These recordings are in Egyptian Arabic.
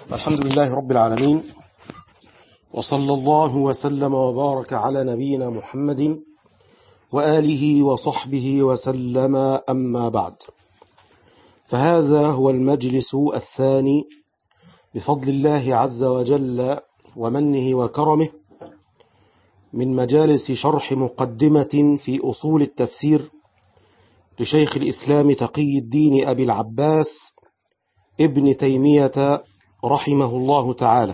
الحمد لله رب العالمين وصلى الله وسلم وبارك على نبينا محمد وآله وصحبه وسلم أما بعد فهذا هو المجلس الثاني بفضل الله عز وجل ومنه وكرمه من مجالس شرح مقدمة في أصول التفسير لشيخ الإسلام تقي الدين أبي العباس ابن تيمية رحمه الله تعالى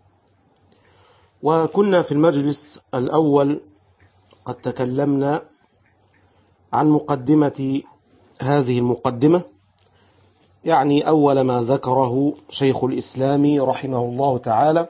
وكنا في المجلس الأول قد تكلمنا عن مقدمة هذه المقدمة يعني أول ما ذكره شيخ الإسلام رحمه الله تعالى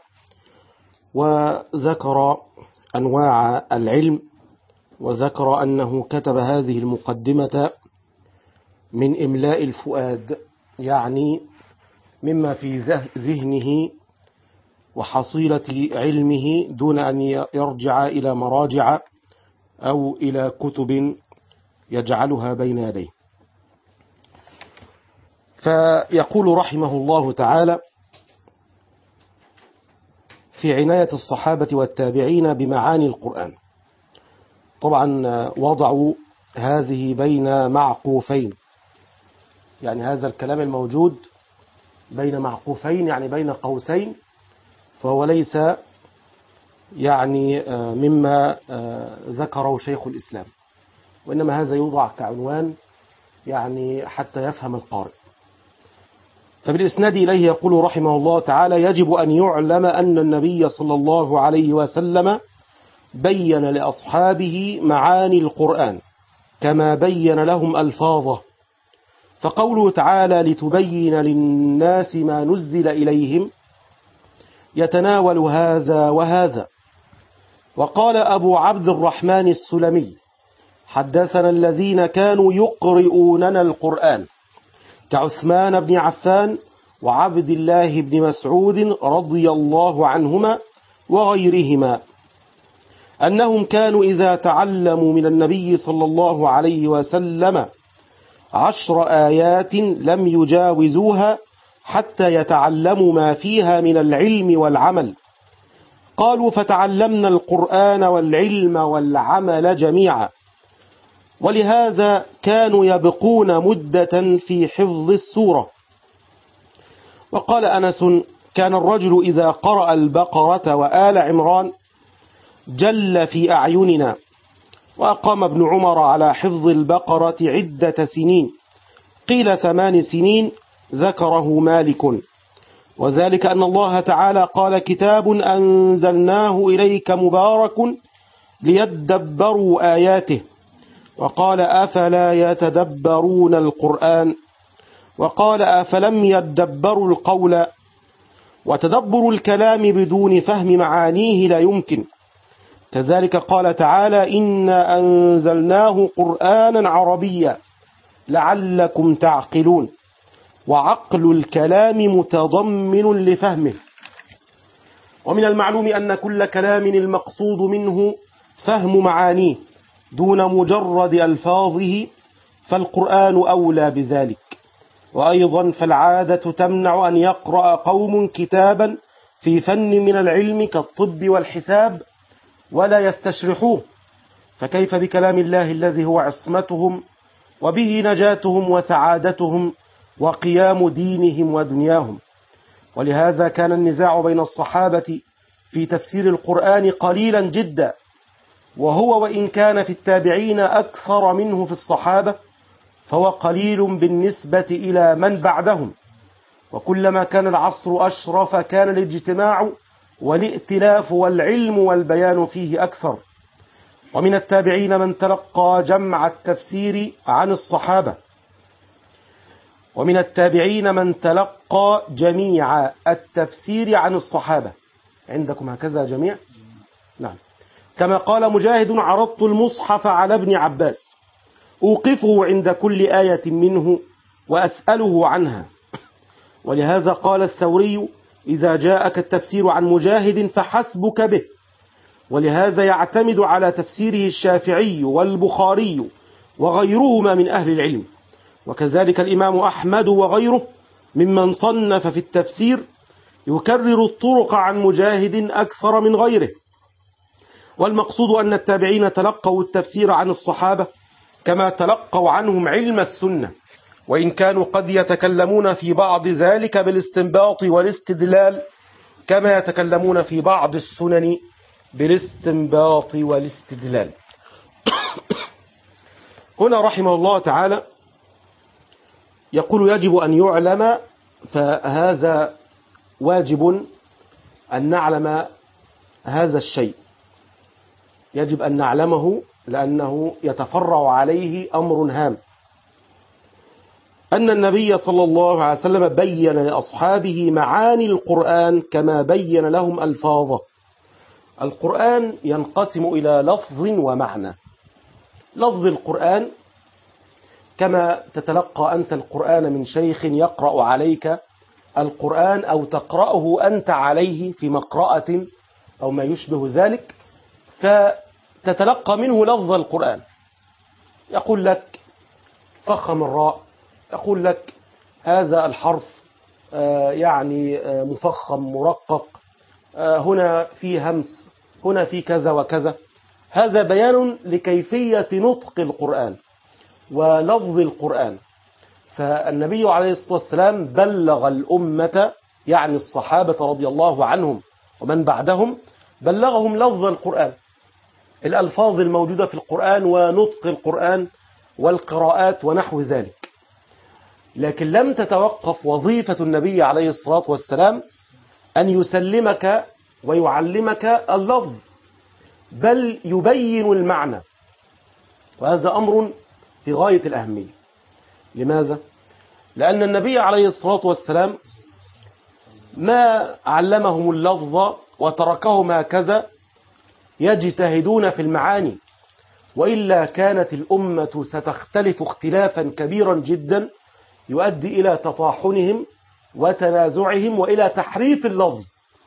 وذكر أنواع العلم وذكر أنه كتب هذه المقدمة من إملاء الفؤاد يعني مما في ذهنه وحصيلة علمه دون أن يرجع إلى مراجع أو إلى كتب يجعلها بين يديه فيقول رحمه الله تعالى في عناية الصحابة والتابعين بمعاني القرآن طبعا وضعوا هذه بين معقوفين يعني هذا الكلام الموجود بين معقوفين يعني بين قوسين فهو ليس يعني مما ذكره شيخ الإسلام وإنما هذا يوضع كعنوان يعني حتى يفهم القارئ فبالإسناد إليه يقول رحمه الله تعالى يجب أن يعلم أن النبي صلى الله عليه وسلم بين لأصحابه معاني القرآن كما بين لهم ألفاظه فقوله تعالى لتبين للناس ما نزل إليهم يتناول هذا وهذا وقال أبو عبد الرحمن السلمي حدثنا الذين كانوا يقرؤوننا القرآن كعثمان بن عفان وعبد الله بن مسعود رضي الله عنهما وغيرهما أنهم كانوا إذا تعلموا من النبي صلى الله عليه وسلم عشر آيات لم يجاوزوها حتى يتعلموا ما فيها من العلم والعمل قالوا فتعلمنا القرآن والعلم والعمل جميعا ولهذا كانوا يبقون مدة في حفظ السورة وقال أنس كان الرجل إذا قرأ البقرة وآل عمران جل في أعيننا وأقام ابن عمر على حفظ البقرة عدة سنين قيل ثمان سنين ذكره مالك وذلك أن الله تعالى قال كتاب أنزلناه إليك مبارك ليدبروا آياته وقال أفلا يتدبرون القرآن وقال أفلم يدبروا القول وتدبر الكلام بدون فهم معانيه لا يمكن كذلك قال تعالى إنا أنزلناه قرآنا عربيا لعلكم تعقلون وعقل الكلام متضمن لفهمه ومن المعلوم أن كل كلام المقصود منه فهم معانيه دون مجرد ألفاظه فالقرآن أولى بذلك وأيضا فالعادة تمنع أن يقرأ قوم كتابا في فن من العلم كالطب والحساب ولا يستشرحوه فكيف بكلام الله الذي هو عصمتهم وبه نجاتهم وسعادتهم وقيام دينهم ودنياهم ولهذا كان النزاع بين الصحابة في تفسير القرآن قليلا جدا وهو وإن كان في التابعين أكثر منه في الصحابة فهو قليل بالنسبة إلى من بعدهم وكلما كان العصر أشرف كان الاجتماع والائتلاف والعلم والبيان فيه أكثر ومن التابعين من تلقى جمع التفسير عن الصحابة ومن التابعين من تلقى جميع التفسير عن الصحابة عندكم هكذا جميع نعم كما قال مجاهد عرضت المصحف على ابن عباس أوقفه عند كل آية منه وأسأله عنها ولهذا قال الثوري إذا جاءك التفسير عن مجاهد فحسبك به ولهذا يعتمد على تفسيره الشافعي والبخاري وغيرهما من أهل العلم وكذلك الإمام أحمد وغيره ممن صنف في التفسير يكرر الطرق عن مجاهد أكثر من غيره والمقصود أن التابعين تلقوا التفسير عن الصحابة كما تلقوا عنهم علم السنة وإن كانوا قد يتكلمون في بعض ذلك بالاستنباط والاستدلال كما يتكلمون في بعض السنن بالاستنباط والاستدلال هنا رحمه الله تعالى يقول يجب أن يعلم فهذا واجب أن نعلم هذا الشيء يجب أن نعلمه لأنه يتفرع عليه أمر هام أن النبي صلى الله عليه وسلم بين لأصحابه معاني القرآن كما بين لهم ألفاظه القرآن ينقسم إلى لفظ ومعنى لفظ القرآن كما تتلقى أنت القرآن من شيخ يقرأ عليك القرآن أو تقرأه أنت عليه في مقرأة أو ما يشبه ذلك فتتلقى منه لفظ القرآن يقول لك فخم الراء يقول لك هذا الحرف يعني مفخم مرقق هنا في همس هنا في كذا وكذا هذا بيان لكيفية نطق القرآن ولفظ القرآن فالنبي عليه الصلاة والسلام بلغ الأمة يعني الصحابة رضي الله عنهم ومن بعدهم بلغهم لفظ القرآن الألفاظ الموجودة في القرآن ونطق القرآن والقراءات ونحو ذلك لكن لم تتوقف وظيفة النبي عليه الصلاة والسلام أن يسلمك ويعلمك اللفظ بل يبين المعنى وهذا أمر في غاية الأهمية لماذا؟ لأن النبي عليه الصلاة والسلام ما علمهم اللفظ وتركهم هكذا يجتهدون في المعاني وإلا كانت الأمة ستختلف اختلافا كبيرا جدا يؤدي إلى تطاحنهم وتنازعهم وإلى تحريف اللفظ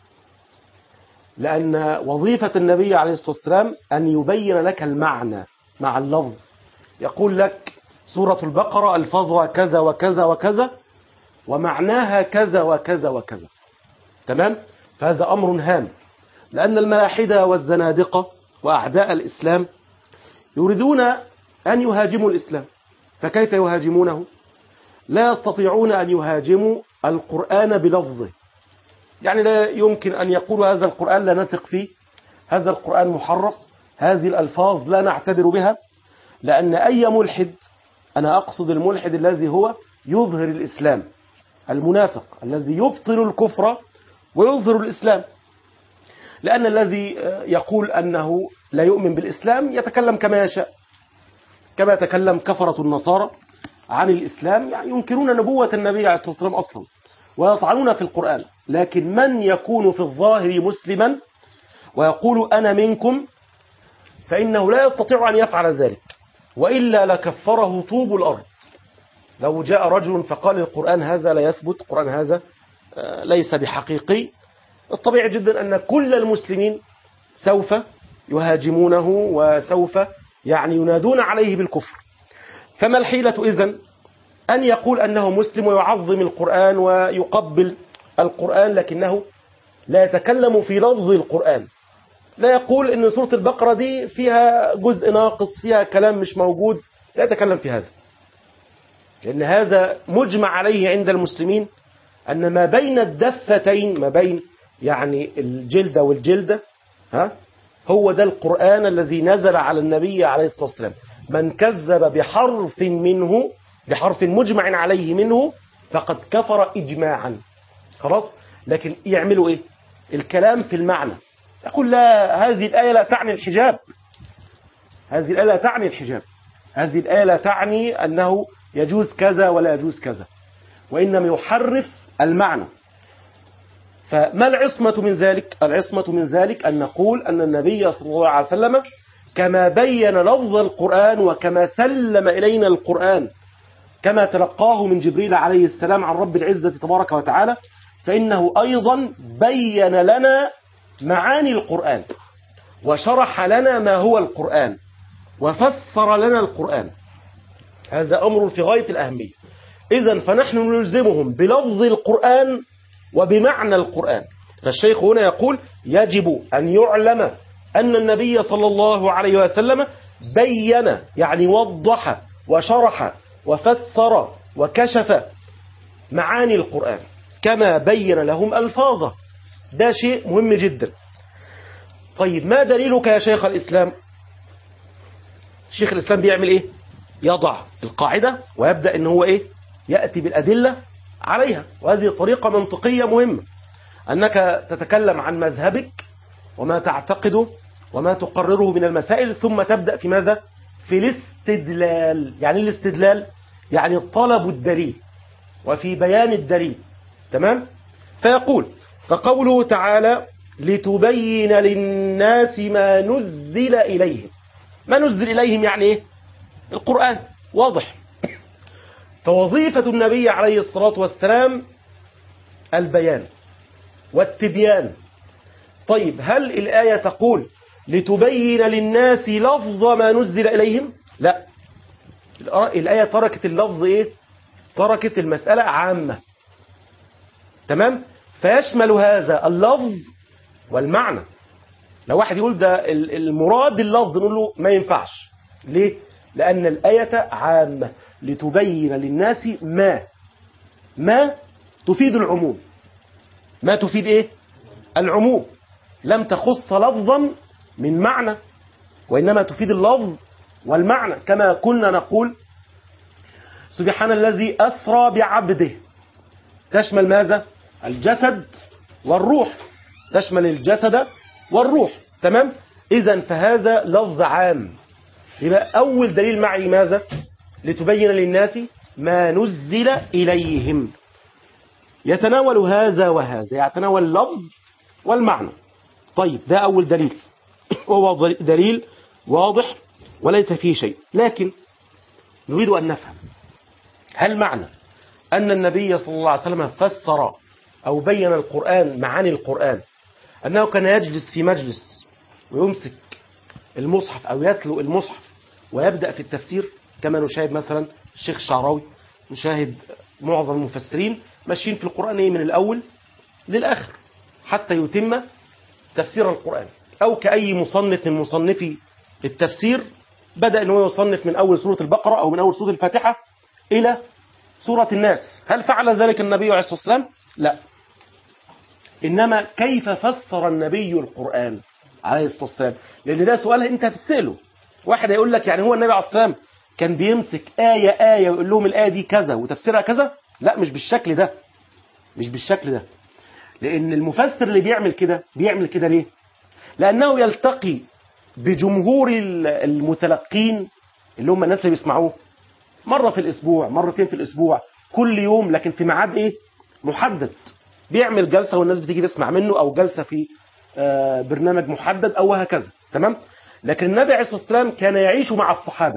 لأن وظيفة النبي عليه الصلاة والسلام أن يبين لك المعنى مع اللفظ يقول لك سورة البقرة ألفاظها كذا وكذا وكذا ومعناها كذا وكذا وكذا تمام فهذا أمر هام لأن الملاحدة والزنادقة وأعداء الإسلام يريدون أن يهاجموا الإسلام فكيف يهاجمونه لا يستطيعون أن يهاجموا القرآن بلفظه يعني لا يمكن أن يقولوا هذا القرآن لا نثق فيه هذا القرآن محرف هذه الألفاظ لا نعتبر بها لأن أي ملحد أنا أقصد الملحد الذي هو يظهر الإسلام المنافق الذي يبطل الكفر ويظهر الإسلام لأن الذي يقول أنه لا يؤمن بالإسلام يتكلم كما يشاء كما يتكلم كفرة النصارى عن الإسلام يعني ينكرون نبوة النبي عليه الصلاة والسلام أصلا ويطعنون في القرآن لكن من يكون في الظاهر مسلما ويقول أنا منكم فإنه لا يستطيع أن يفعل ذلك وإلا لكفره طوب الأرض لو جاء رجل فقال القرآن هذا لا يثبت القرآن هذا ليس بحقيقي الطبيعي جدا أن كل المسلمين سوف يهاجمونه وسوف يعني ينادون عليه بالكفر فما الحيلة إذن أن يقول أنه مسلم ويعظم القرآن ويقبل القرآن لكنه لا يتكلم في لفظ القرآن لا يقول أن سورة البقرة دي فيها جزء ناقص فيها كلام مش موجود لا يتكلم في هذا لأن هذا مجمع عليه عند المسلمين أن ما بين الدفتين ما بين يعني الجلدة والجلدة ها هو ده القرآن الذي نزل على النبي عليه الصلاة والسلام من كذب بحرف منه بحرف مجمع عليه منه فقد كفر إجماعا خلاص لكن يعملوا إيه الكلام في المعنى يقول لا هذه الآية لا تعني الحجاب هذه الآية لا تعني الحجاب هذه الآية لا تعني أنه يجوز كذا ولا يجوز كذا وإنما يحرف المعنى فما العصمة من ذلك العصمة من ذلك أن نقول أن النبي صلى الله عليه وسلم كما بين لفظ القرآن وكما سلم إلينا القرآن كما تلقاه من جبريل عليه السلام عن رب العزة تبارك وتعالى فإنه أيضا بين لنا معاني القرآن وشرح لنا ما هو القرآن وفسر لنا القرآن هذا أمر في غاية الأهمية إذا فنحن نلزمهم بلفظ القرآن وبمعنى القرآن فالشيخ هنا يقول يجب أن يعلم أن النبي صلى الله عليه وسلم بين يعني وضح وشرح وفسر وكشف معاني القرآن كما بين لهم ألفاظه ده شيء مهم جدا طيب ما دليلك يا شيخ الإسلام شيخ الإسلام بيعمل إيه يضع القاعدة ويبدأ إن هو إيه يأتي بالأدلة عليها وهذه طريقة منطقية مهمة أنك تتكلم عن مذهبك وما تعتقده وما تقرره من المسائل ثم تبدأ في ماذا في الاستدلال يعني الاستدلال يعني طلب الدليل وفي بيان الدليل تمام فيقول فقوله تعالى لتبين للناس ما نزل إليهم ما نزل إليهم يعني إيه القرآن واضح فوظيفة النبي عليه الصلاة والسلام البيان والتبيان طيب هل الآية تقول لتبين للناس لفظ ما نزل إليهم لا الآية تركت اللفظ إيه تركت المسألة عامة تمام فيشمل هذا اللفظ والمعنى لو واحد يقول ده المراد اللفظ نقول له ما ينفعش ليه لأن الآية عامة لتبين للناس ما ما تفيد العموم ما تفيد إيه العموم لم تخص لفظا من معنى وإنما تفيد اللفظ والمعنى كما كنا نقول سبحان الذي أسرى بعبده تشمل ماذا الجسد والروح تشمل الجسد والروح تمام إذا فهذا لفظ عام يبقى أول دليل معي ماذا لتبين للناس ما نزل إليهم يتناول هذا وهذا يتناول اللفظ والمعنى طيب ده أول دليل وهو دليل واضح وليس فيه شيء لكن نريد أن نفهم هل معنى أن النبي صلى الله عليه وسلم فسر أو بين القرآن معاني القرآن أنه كان يجلس في مجلس ويمسك المصحف أو يتلو المصحف ويبدأ في التفسير كما نشاهد مثلا الشيخ الشعراوي نشاهد معظم المفسرين ماشيين في القرآن إيه من الأول للآخر حتى يتم تفسير القرآن أو كأي مصنف من مصنفي التفسير بدأ أنه يصنف من أول سورة البقرة أو من أول سورة الفاتحة إلى سورة الناس هل فعل ذلك النبي عليه الصلاة والسلام؟ لا إنما كيف فسر النبي القرآن عليه الصلاة والسلام لأن ده سؤال أنت هتسأله واحد هيقول لك يعني هو النبي عليه الصلاة والسلام كان بيمسك آية آية ويقول لهم الآية دي كذا وتفسيرها كذا لا مش بالشكل ده مش بالشكل ده لأن المفسر اللي بيعمل كده بيعمل كده ليه لأنه يلتقي بجمهور المتلقين اللي هم الناس اللي بيسمعوه مرة في الأسبوع مرتين في الأسبوع كل يوم لكن في ميعاد إيه محدد بيعمل جلسة والناس بتيجي تسمع منه أو جلسة في برنامج محدد أو هكذا تمام لكن النبي عليه الصلاة والسلام كان يعيش مع الصحابة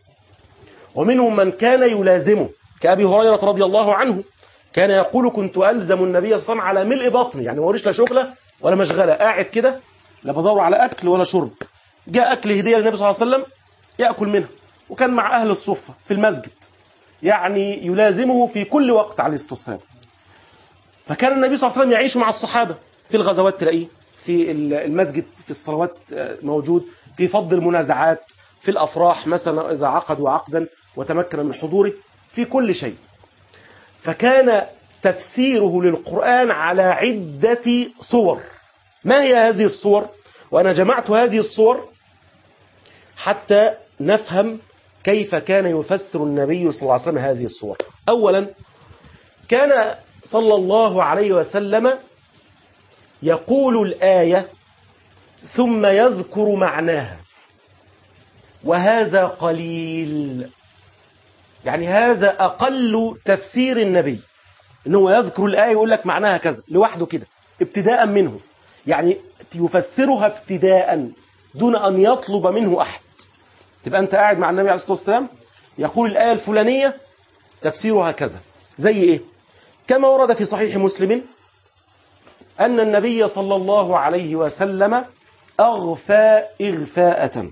ومنهم من كان يلازمه كأبي هريرة رضي الله عنه كان يقول كنت ألزم النبي صلى الله عليه وسلم على ملء بطني يعني ما وريش لا شغلة ولا مشغلة قاعد كده لا بدور على أكل ولا شرب جاء أكل هدية للنبي صلى الله عليه وسلم يأكل منها وكان مع أهل الصفة في المسجد يعني يلازمه في كل وقت عليه الصلاة والسلام فكان النبي صلى الله عليه وسلم يعيش مع الصحابة في الغزوات تلاقيه في المسجد في الصلوات موجود في فض المنازعات في الأفراح مثلا إذا عقدوا عقدا وتمكن من حضوره في كل شيء فكان تفسيره للقرآن على عدة صور ما هي هذه الصور وأنا جمعت هذه الصور حتى نفهم كيف كان يفسر النبي صلى الله عليه وسلم هذه الصور أولا كان صلى الله عليه وسلم يقول الآية ثم يذكر معناها وهذا قليل يعني هذا أقل تفسير النبي أنه يذكر الآية ويقول لك معناها كذا لوحده كده ابتداء منه يعني يفسرها ابتداء دون أن يطلب منه أحد تبقى أنت قاعد مع النبي عليه الصلاة والسلام يقول الآية الفلانية تفسيرها كذا زي إيه كما ورد في صحيح مسلم أن النبي صلى الله عليه وسلم أغفى إغفاءة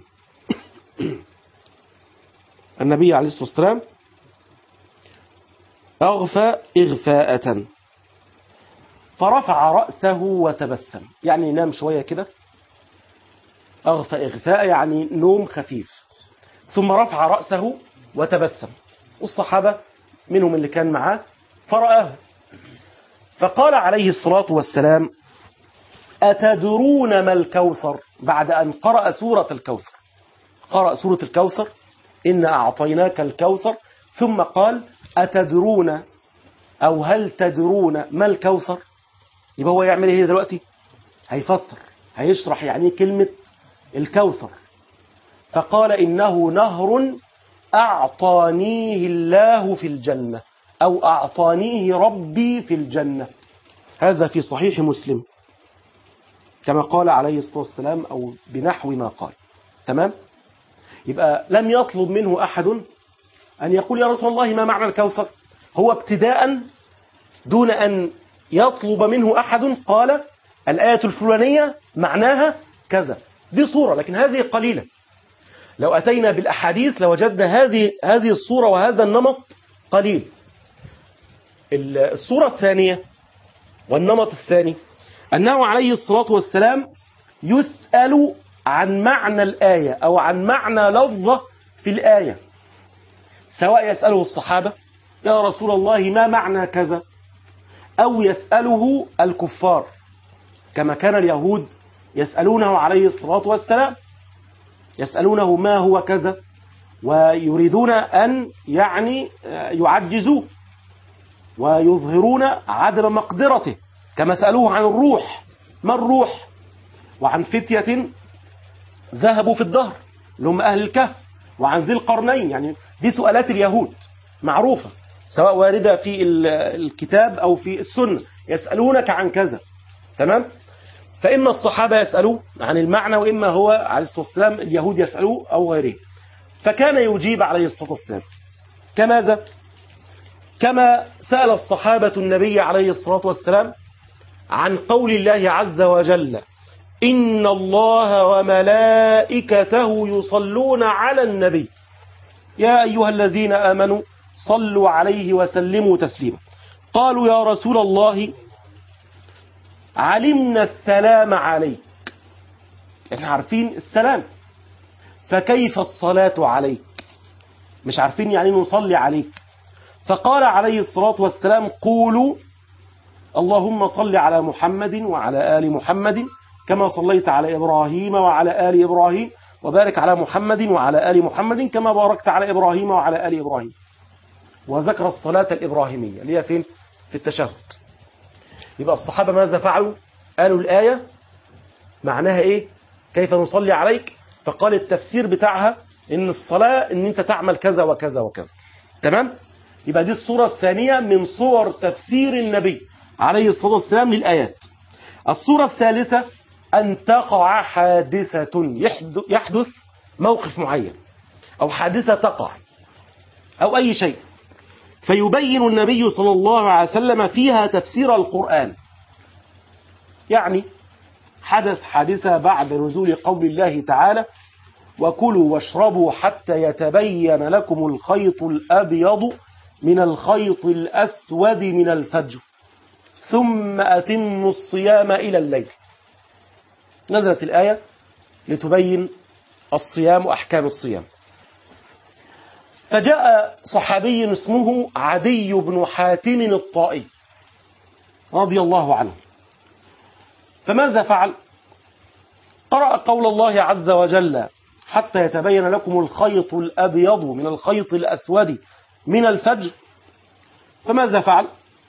النبي عليه الصلاة والسلام أغفى إغفاءة فرفع رأسه وتبسم يعني ينام شوية كده أغفى إغفاء يعني نوم خفيف ثم رفع رأسه وتبسم والصحابة منهم اللي كان معاه فرآه فقال عليه الصلاة والسلام أتدرون ما الكوثر بعد أن قرأ سورة الكوثر قرأ سورة الكوثر إن أعطيناك الكوثر ثم قال أتدرون أو هل تدرون ما الكوثر يبقى هو يعمل ايه دلوقتي هيفسر هيشرح يعني إيه كلمة الكوثر فقال إنه نهر أعطانيه الله في الجنة أو أعطانيه ربي في الجنة هذا في صحيح مسلم كما قال عليه الصلاة والسلام أو بنحو ما قال تمام يبقى لم يطلب منه أحد أن يقول يا رسول الله ما معنى الكوثر هو ابتداء دون أن يطلب منه أحد قال الآية الفلانية معناها كذا دي صورة لكن هذه قليلة لو أتينا بالأحاديث لوجدنا هذه هذه الصورة وهذا النمط قليل الصورة الثانية والنمط الثاني أنه عليه الصلاة والسلام يسأل عن معنى الآية أو عن معنى لفظة في الآية سواء يسأله الصحابة يا رسول الله ما معنى كذا أو يسأله الكفار كما كان اليهود يسألونه عليه الصلاة والسلام يسألونه ما هو كذا ويريدون أن يعني يعجزوه ويظهرون عدم مقدرته كما سألوه عن الروح ما الروح وعن فتية ذهبوا في الدهر اللي هم أهل الكهف وعن ذي القرنين يعني دي سؤالات اليهود معروفة سواء واردة في الكتاب أو في السنة يسألونك عن كذا تمام فإما الصحابة يسألوه عن المعنى وإما هو عليه الصلاة والسلام اليهود يسألوه أو غيره فكان يجيب عليه الصلاة والسلام كماذا كما سأل الصحابة النبي عليه الصلاة والسلام عن قول الله عز وجل إن الله وملائكته يصلون على النبي يا أيها الذين آمنوا صلوا عليه وسلموا تسليما قالوا يا رسول الله علمنا السلام عليك احنا عارفين السلام فكيف الصلاة عليك مش عارفين يعني نصلي عليك فقال عليه الصلاة والسلام قولوا اللهم صل على محمد وعلى آل محمد كما صليت على إبراهيم وعلى آل إبراهيم وبارك على محمد وعلى آل محمد كما باركت على إبراهيم وعلى آل إبراهيم وذكر الصلاة الإبراهيمية اللي هي فين في التشهد يبقى الصحابة ماذا فعلوا قالوا الآية معناها إيه كيف نصلي عليك فقال التفسير بتاعها إن الصلاة إن أنت تعمل كذا وكذا وكذا تمام يبقى دي الصورة الثانية من صور تفسير النبي عليه الصلاة والسلام للآيات الصورة الثالثة أن تقع حادثة يحدث موقف معين أو حادثة تقع أو أي شيء فيبين النبي صلى الله عليه وسلم فيها تفسير القرآن يعني حدث حادثة بعد نزول قول الله تعالى وكلوا واشربوا حتى يتبين لكم الخيط الأبيض من الخيط الأسود من الفجر ثم أتموا الصيام إلى الليل نزلت الآية لتبين الصيام وأحكام الصيام فجاء صحابي اسمه عدي بن حاتم الطائي رضي الله عنه فماذا فعل قرأ قول الله عز وجل حتى يتبين لكم الخيط الأبيض من الخيط الأسود من الفجر فماذا فعل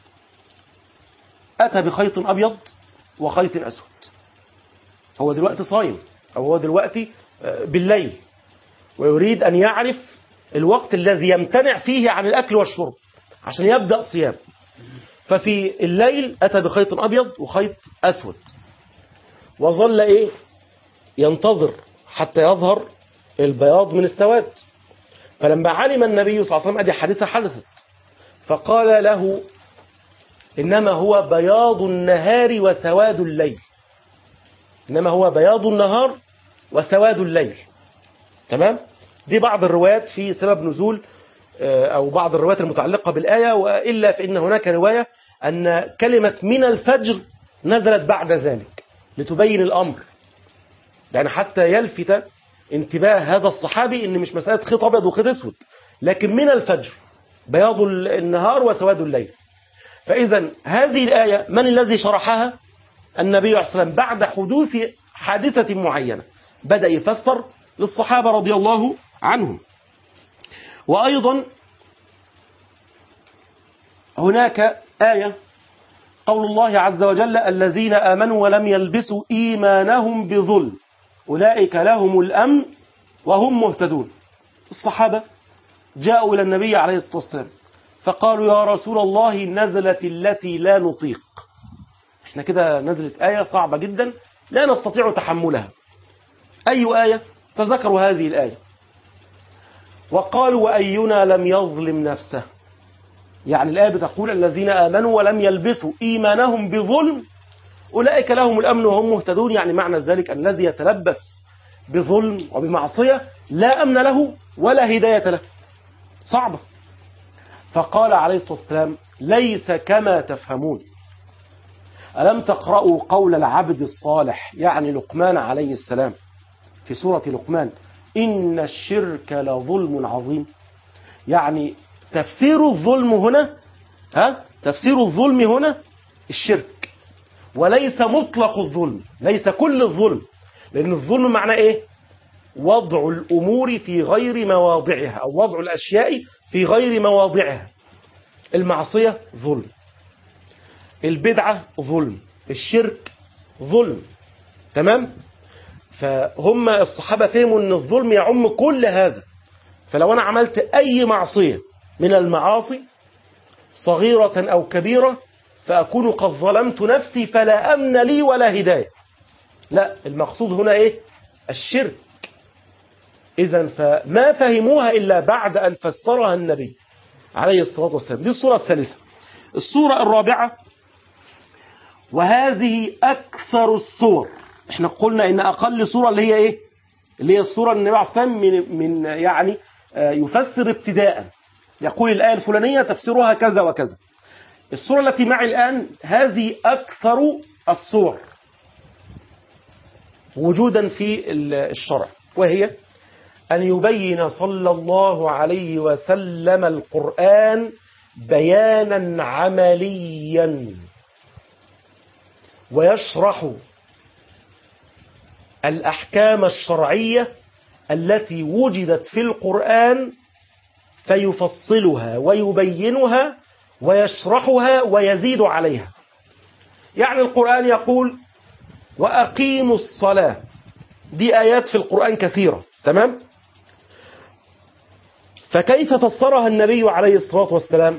أتى بخيط أبيض وخيط أسود هو دلوقتي صايم أو هو دلوقتي بالليل ويريد أن يعرف الوقت الذي يمتنع فيه عن الأكل والشرب عشان يبدأ صيام ففي الليل أتى بخيط أبيض وخيط أسود وظل إيه ينتظر حتى يظهر البياض من السواد فلما علم النبي صلى الله عليه وسلم أدي حادثة حدثت فقال له إنما هو بياض النهار وسواد الليل إنما هو بياض النهار وسواد الليل تمام دي بعض الروايات في سبب نزول أو بعض الروايات المتعلقة بالآية وإلا فإن هناك رواية أن كلمة من الفجر نزلت بعد ذلك لتبين الأمر يعني حتى يلفت انتباه هذا الصحابي ان مش مسألة خيط أبيض وخيط أسود لكن من الفجر بياض النهار وسواد الليل فإذا هذه الآية من الذي شرحها النبي عليه الصلاة والسلام بعد حدوث حادثة معينة بدأ يفسر للصحابة رضي الله عنهم وأيضا هناك آية قول الله عز وجل الذين آمنوا ولم يلبسوا إيمانهم بظلم أولئك لهم الأمن وهم مهتدون الصحابة جاءوا إلى النبي عليه الصلاة والسلام فقالوا يا رسول الله نزلت التي لا نطيق احنا كده نزلت آية صعبة جدا لا نستطيع تحملها أي آية فذكروا هذه الآية وقالوا وأينا لم يظلم نفسه يعني الآية بتقول الذين آمنوا ولم يلبسوا إيمانهم بظلم أولئك لهم الأمن وهم مهتدون يعني معنى ذلك أن الذي يتلبس بظلم وبمعصية لا أمن له ولا هداية له صعبة فقال عليه الصلاة والسلام ليس كما تفهمون ألم تقرأوا قول العبد الصالح يعني لقمان عليه السلام في سورة لقمان إن الشرك لظلم عظيم يعني تفسير الظلم هنا ها تفسير الظلم هنا الشرك وليس مطلق الظلم ليس كل الظلم لأن الظلم معناه إيه وضع الأمور في غير مواضعها أو وضع الأشياء في غير مواضعها المعصية ظلم البدعة ظلم الشرك ظلم تمام فهم الصحابة فهموا أن الظلم يعم كل هذا فلو أنا عملت أي معصية من المعاصي صغيرة أو كبيرة فأكون قد ظلمت نفسي فلا أمن لي ولا هداية لا المقصود هنا إيه الشرك إذا فما فهموها إلا بعد أن فسرها النبي عليه الصلاة والسلام دي الصورة الثالثة الصورة الرابعة وهذه أكثر الصور احنا قلنا إن أقل صورة اللي هي إيه اللي هي الصورة النبي عليه الصلاة والسلام من, من يعني يفسر ابتداء يقول الآية الفلانية تفسيرها كذا وكذا الصورة التي معي الآن هذه أكثر الصور وجودا في الشرع وهي أن يبين صلى الله عليه وسلم القرآن بيانا عمليا ويشرح الأحكام الشرعية التي وجدت في القرآن فيفصلها ويبينها ويشرحها ويزيد عليها يعني القرآن يقول وأقيموا الصلاة دي آيات في القرآن كثيرة تمام فكيف فسرها النبي عليه الصلاة والسلام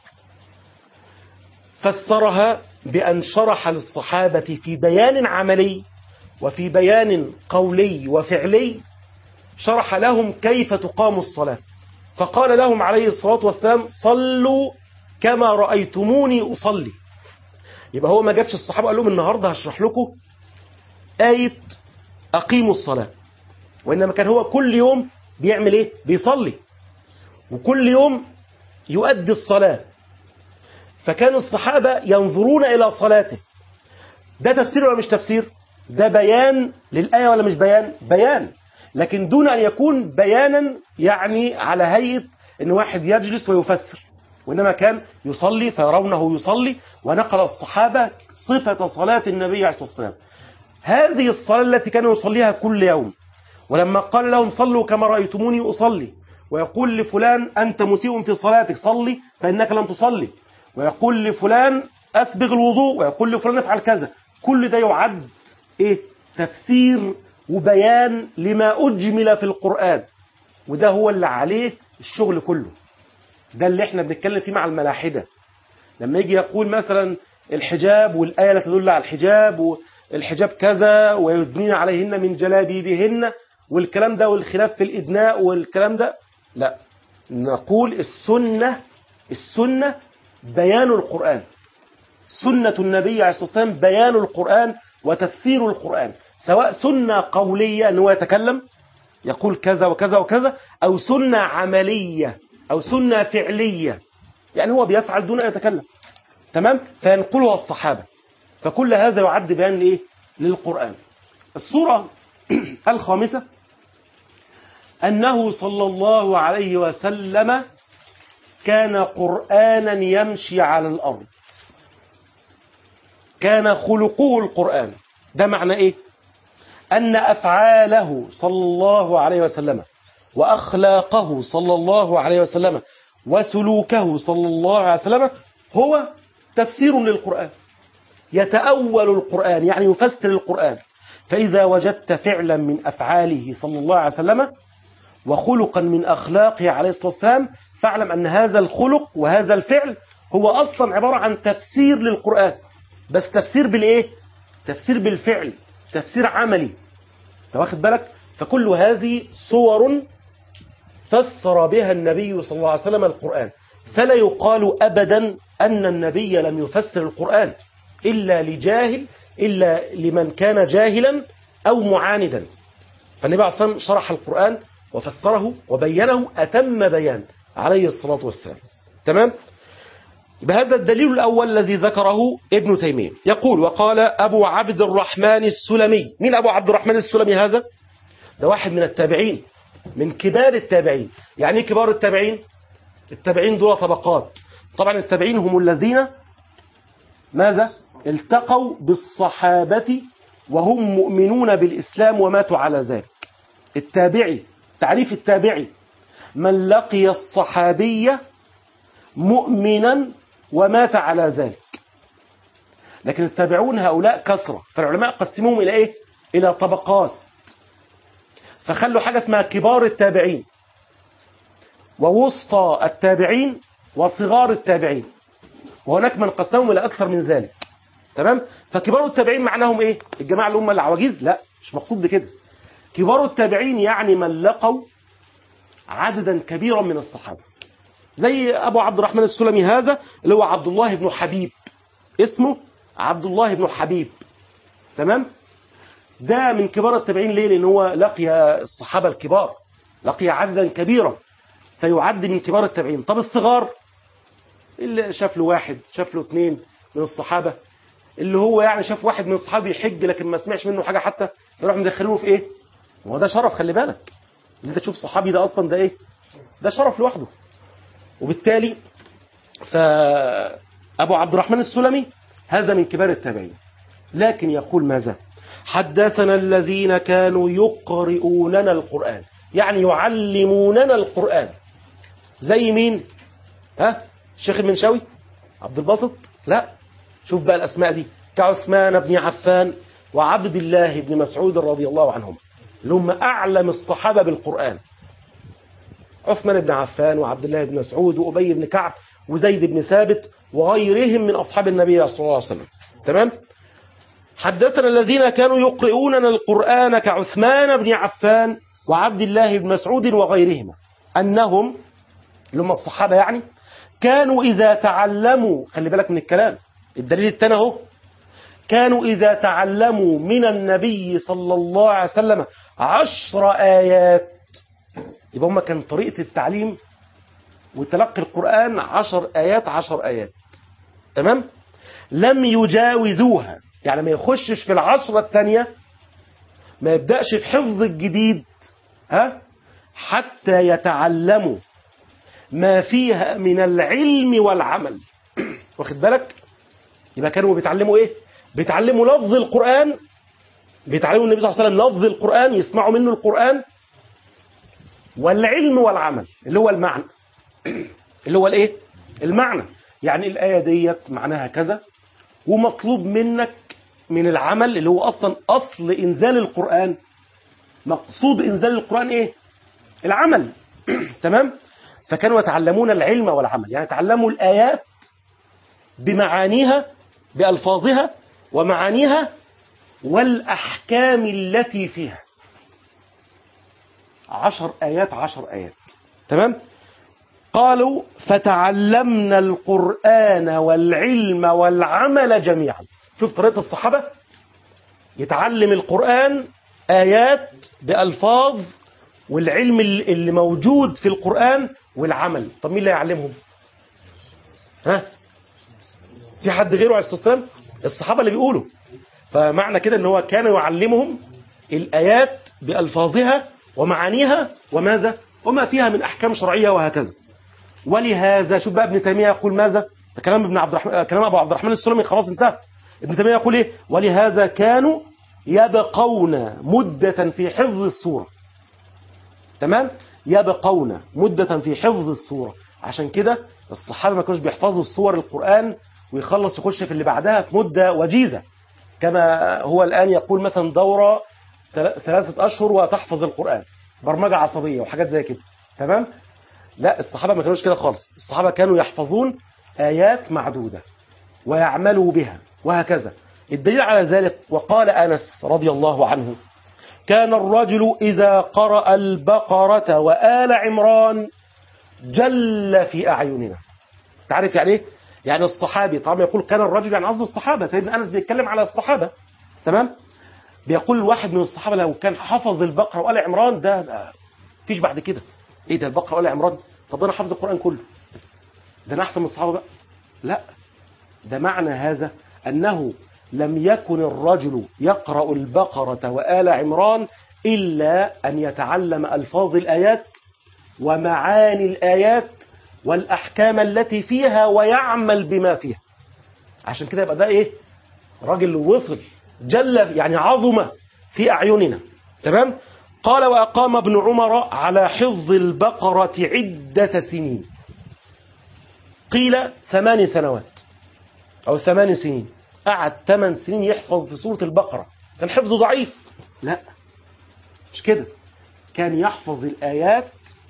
فسرها بأن شرح للصحابة في بيان عملي وفي بيان قولي وفعلي شرح لهم كيف تقام الصلاة فقال لهم عليه الصلاة والسلام صلوا كما رأيتموني أصلي يبقى هو ما جابش الصحابة قال لهم النهاردة هشرح لكم آية أقيموا الصلاة وإنما كان هو كل يوم بيعمل إيه بيصلي وكل يوم يؤدي الصلاة فكانوا الصحابة ينظرون إلى صلاته ده تفسير ولا مش تفسير ده بيان للآية ولا مش بيان بيان لكن دون أن يكون بيانا يعني على هيئة أن واحد يجلس ويفسر وإنما كان يصلي فيرونه يصلي ونقل الصحابة صفة صلاة النبي عليه الصلاة والسلام هذه الصلاة التي كان يصليها كل يوم ولما قال لهم صلوا كما رأيتموني أصلي ويقول لفلان أنت مسيء في صلاتك صلي فإنك لم تصلي ويقول لفلان أسبغ الوضوء ويقول لفلان افعل كذا كل ده يعد إيه تفسير وبيان لما أجمل في القرآن وده هو اللي عليه الشغل كله ده اللي احنا بنتكلم فيه مع الملاحدة لما يجي يقول مثلا الحجاب والآية لا تدل على الحجاب والحجاب كذا ويدنين عليهن من جلابيبهن والكلام ده والخلاف في الإدناء والكلام ده لا نقول السنة السنة بيان القرآن سنة النبي عليه الصلاة والسلام بيان القرآن وتفسير القرآن سواء سنة قولية أنه يتكلم يقول كذا وكذا وكذا أو سنة عملية أو سنة فعلية يعني هو بيفعل دون أن يتكلم تمام فينقلها الصحابة فكل هذا يعد بيان لإيه للقرآن الصورة الخامسة أنه صلى الله عليه وسلم كان قرآنا يمشي على الأرض كان خلقه القرآن ده معنى إيه أن أفعاله صلى الله عليه وسلم وأخلاقه صلى الله عليه وسلم وسلوكه صلى الله عليه وسلم هو تفسير للقرآن يتأول القرآن يعني يفسر القرآن فإذا وجدت فعلا من أفعاله صلى الله عليه وسلم وخلقا من أخلاقه عليه الصلاة والسلام فاعلم أن هذا الخلق وهذا الفعل هو أصلا عبارة عن تفسير للقرآن بس تفسير بالإيه؟ تفسير بالفعل تفسير عملي واخد بالك فكل هذه صور فسر بها النبي صلى الله عليه وسلم القرآن فلا يقال أبدا أن النبي لم يفسر القرآن إلا لجاهل إلا لمن كان جاهلا أو معاندا فالنبي عليه الصلاة والسلام شرح القرآن وفسره وبينه أتم بيان عليه الصلاة والسلام تمام بهذا الدليل الأول الذي ذكره ابن تيمية يقول وقال أبو عبد الرحمن السلمي مين أبو عبد الرحمن السلمي هذا ده واحد من التابعين من كبار التابعين يعني ايه كبار التابعين التابعين دول طبقات طبعا التابعين هم الذين ماذا التقوا بالصحابة وهم مؤمنون بالإسلام وماتوا على ذلك التابعي تعريف التابعي من لقي الصحابية مؤمنا ومات على ذلك لكن التابعون هؤلاء كثرة فالعلماء قسموهم إلى إيه؟ إلى طبقات فخلوا حاجة اسمها كبار التابعين ووسطى التابعين وصغار التابعين وهناك من قسمهم إلى أكثر من ذلك تمام فكبار التابعين معناهم إيه الجماعة اللي هم العواجيز لا مش مقصود بكده كبار التابعين يعني من لقوا عددا كبيرا من الصحابة زي أبو عبد الرحمن السلمي هذا اللي هو عبد الله بن حبيب اسمه عبد الله بن حبيب تمام ده من كبار التابعين ليه لأن هو لقي الصحابة الكبار لقي عددا كبيرا فيعد من كبار التابعين طب الصغار اللي شاف له واحد شاف له اثنين من الصحابة اللي هو يعني شاف واحد من الصحابة يحج لكن ما سمعش منه حاجة حتى يروح مدخلوه في ايه هو ده شرف خلي بالك انت تشوف صحابي ده اصلا ده ايه ده شرف لوحده وبالتالي فأبو عبد الرحمن السلمي هذا من كبار التابعين لكن يقول ماذا حدثنا الذين كانوا يقرؤوننا القرآن يعني يعلموننا القرآن زي مين ها الشيخ المنشاوي عبد الباسط لا شوف بقى الأسماء دي كعثمان بن عفان وعبد الله بن مسعود رضي الله عنهم اللي هم أعلم الصحابة بالقرآن عثمان بن عفان وعبد الله بن مسعود وأبي بن كعب وزيد بن ثابت وغيرهم من أصحاب النبي صلى الله عليه وسلم تمام حدثنا الذين كانوا يقرؤوننا القرآن كعثمان بن عفان وعبد الله بن مسعود وغيرهما أنهم اللي هم الصحابة يعني كانوا إذا تعلموا خلي بالك من الكلام الدليل الثاني اهو كانوا إذا تعلموا من النبي صلى الله عليه وسلم عشر آيات يبقى هم كان طريقة التعليم وتلقي القرآن عشر آيات عشر آيات تمام لم يجاوزوها يعني ما يخشش في العشرة الثانية ما يبدأش في حفظ الجديد ها حتى يتعلموا ما فيها من العلم والعمل واخد بالك يبقى كانوا بيتعلموا ايه بيتعلموا لفظ القرآن بيتعلموا النبي صلى الله عليه وسلم لفظ القرآن يسمعوا منه القرآن والعلم والعمل اللي هو المعنى اللي هو الايه المعنى يعني الآية ديت معناها كذا ومطلوب منك من العمل اللي هو أصلا أصل إنزال القرآن مقصود إنزال القرآن إيه العمل تمام فكانوا يتعلمون العلم والعمل يعني تعلموا الآيات بمعانيها بألفاظها ومعانيها والأحكام التي فيها عشر آيات عشر آيات تمام قالوا فتعلمنا القرآن والعلم والعمل جميعا شوف طريقة الصحابة يتعلم القرآن آيات بألفاظ والعلم اللي موجود في القرآن والعمل طب مين اللي يعلمهم ها في حد غيره عليه الصلاة والسلام الصحابة اللي بيقولوا فمعنى كده ان هو كان يعلمهم الآيات بألفاظها ومعانيها وماذا وما فيها من أحكام شرعية وهكذا ولهذا شوف بقى ابن تيمية يقول ماذا ده كلام ابن عبد الرحمن كلام ابو عبد الرحمن السلمي خلاص انتهى ابن تيمية يقول ايه ولهذا كانوا يبقون مدة في حفظ السورة تمام يبقون مدة في حفظ السورة عشان كده الصحابة ما كانوش بيحفظوا السور القرآن ويخلص يخش في اللي بعدها في مدة وجيزة كما هو الآن يقول مثلا دورة ثلاثة أشهر وتحفظ القرآن برمجة عصبية وحاجات زي كده تمام لا الصحابة ما كانوش كده خالص الصحابة كانوا يحفظون آيات معدودة ويعملوا بها وهكذا الدليل على ذلك وقال أنس رضي الله عنه كان الرجل إذا قرأ البقرة وآل عمران جل في أعيننا تعرف يعني إيه؟ يعني الصحابي طبعا يقول كان الرجل يعني قصده الصحابة سيدنا أنس بيتكلم على الصحابة تمام بيقول واحد من الصحابة لو كان حفظ البقرة وآل عمران ده, ده فيش بعد كده ايه ده البقرة وآل عمران طب انا حافظ القرآن كله ده انا احسن من الصحابة بقى لا ده معنى هذا انه لم يكن الرجل يقرأ البقرة وآل عمران إلا أن يتعلم ألفاظ الآيات ومعاني الآيات والأحكام التي فيها ويعمل بما فيها عشان كده يبقى ده إيه راجل وصل جل يعني عظم في أعيننا تمام قال وأقام ابن عمر على حفظ البقرة عدة سنين قيل ثمان سنوات أو ثمان سنين قعد ثمان سنين يحفظ في سورة البقرة كان حفظه ضعيف لا مش كده كان يحفظ الآيات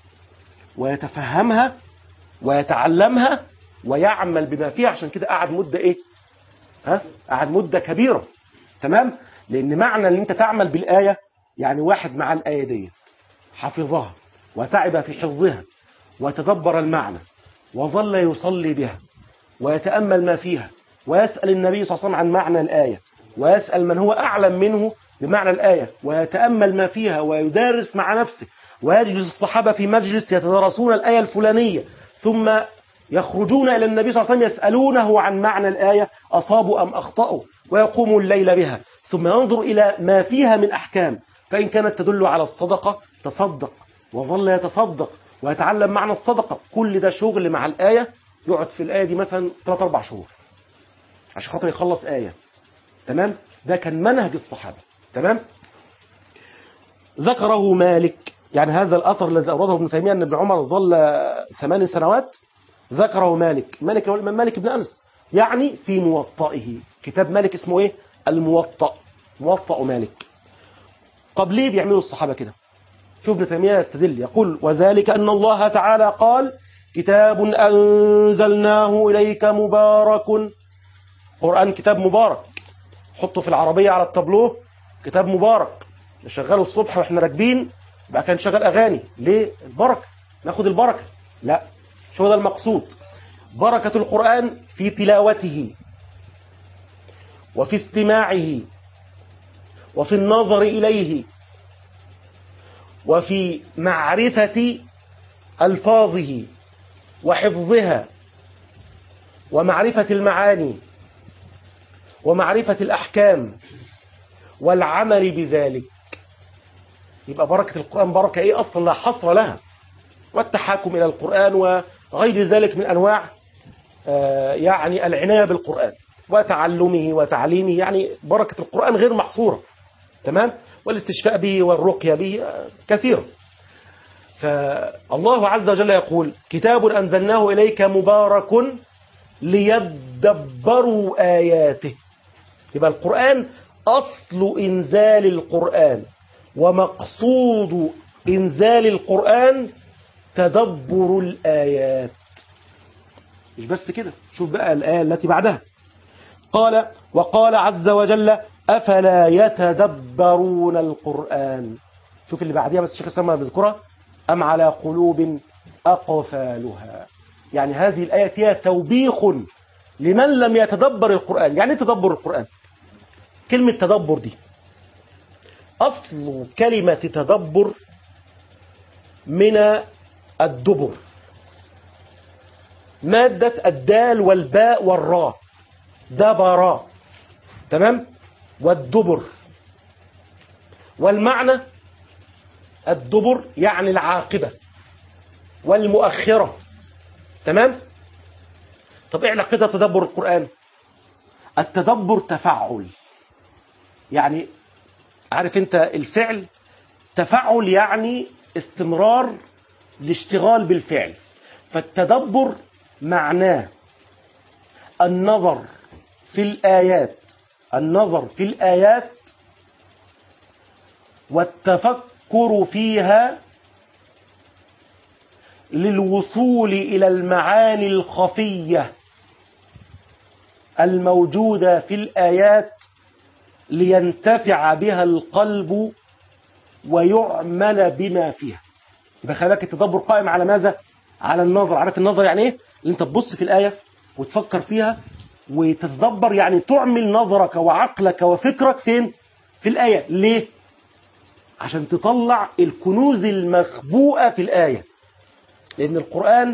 ويتفهمها ويتعلمها ويعمل بما فيها عشان كده قعد مدة ايه ها قعد مدة كبيرة تمام لان معنى ان انت تعمل بالآية يعني واحد مع الآية ديت حفظها وتعب في حفظها وتدبر المعنى وظل يصلي بها ويتأمل ما فيها ويسأل النبي صلى الله عليه وسلم عن معنى الآية ويسأل من هو أعلم منه بمعنى الآية ويتأمل ما فيها ويدارس مع نفسه ويجلس الصحابة في مجلس يتدرسون الآية الفلانية ثم يخرجون إلى النبي صلى الله عليه وسلم يسألونه عن معنى الآية أصابوا أم أخطأوا ويقوم الليل بها ثم ينظر إلى ما فيها من أحكام فإن كانت تدل على الصدقة تصدق وظل يتصدق ويتعلم معنى الصدقة كل ده شغل مع الآية يقعد في الآية دي مثلا 3-4 شهور عشان خاطر يخلص آية تمام ده كان منهج الصحابة تمام ذكره مالك يعني هذا الأثر الذي أورده ابن تيمية أن ابن عمر ظل ثمان سنوات ذكره مالك مالك هو الإمام مالك بن أنس يعني في موطئه كتاب مالك اسمه إيه الموطأ موطأ مالك طب ليه بيعملوا الصحابة كده شوف ابن تيمية يستدل يقول وذلك أن الله تعالى قال كتاب أنزلناه إليك مبارك قرآن كتاب مبارك حطه في العربية على التابلوه كتاب مبارك نشغله الصبح واحنا راكبين بقى كان شغال أغاني ليه البركة ناخد البركة لا شو ده المقصود بركة القرآن في تلاوته وفي استماعه وفي النظر إليه وفي معرفة ألفاظه وحفظها ومعرفة المعاني ومعرفة الأحكام والعمل بذلك يبقى بركة القرآن بركة إيه أصلا لا حصر لها والتحاكم إلى القرآن وغير ذلك من أنواع يعني العناية بالقرآن وتعلمه وتعليمه يعني بركة القرآن غير محصورة تمام والاستشفاء به والرقية به كثير فالله عز وجل يقول كتاب أنزلناه إليك مبارك ليدبروا آياته يبقى القرآن أصل إنزال القرآن ومقصود إنزال القرآن تدبر الآيات مش بس كده شوف بقى الآية التي بعدها قال وقال عز وجل أفلا يتدبرون القرآن شوف اللي بعدها بس الشيخ السلام بيذكرها أم على قلوب أقفالها يعني هذه الآية هي توبيخ لمن لم يتدبر القرآن يعني تدبر القرآن كلمة تدبر دي أصل كلمة تدبر من الدبر مادة الدال والباء والراء دبر تمام والدبر والمعنى الدبر يعني العاقبة والمؤخرة تمام طب ايه علاقتها تدبر القرآن التدبر تفعل يعني عارف انت الفعل تفعل يعني استمرار الاشتغال بالفعل فالتدبر معناه النظر في الآيات النظر في الآيات والتفكر فيها للوصول إلى المعاني الخفية الموجودة في الآيات لينتفع بها القلب ويعمل بما فيها يبقى خلي بالك التدبر قائم على ماذا؟ على النظر عارف النظر يعني ايه؟ اللي انت تبص في الآية وتفكر فيها وتتدبر يعني تعمل نظرك وعقلك وفكرك فين؟ في الآية ليه؟ عشان تطلع الكنوز المخبوءة في الآية لأن القرآن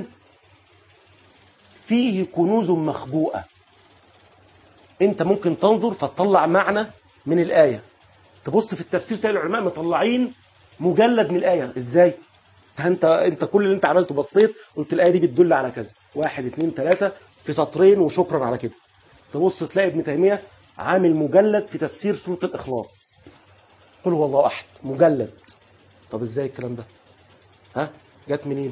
فيه كنوز مخبوءة انت ممكن تنظر فتطلع معنى من الآية تبص في التفسير تلاقي العلماء مطلعين مجلد من الآية ازاي انت انت كل اللي انت عملته بصيت قلت الآية دي بتدل على كذا واحد اتنين تلاتة في سطرين وشكرا على كده تبص تلاقي ابن تيمية عامل مجلد في تفسير سورة الإخلاص قل هو الله أحد مجلد طب ازاي الكلام ده ها جت منين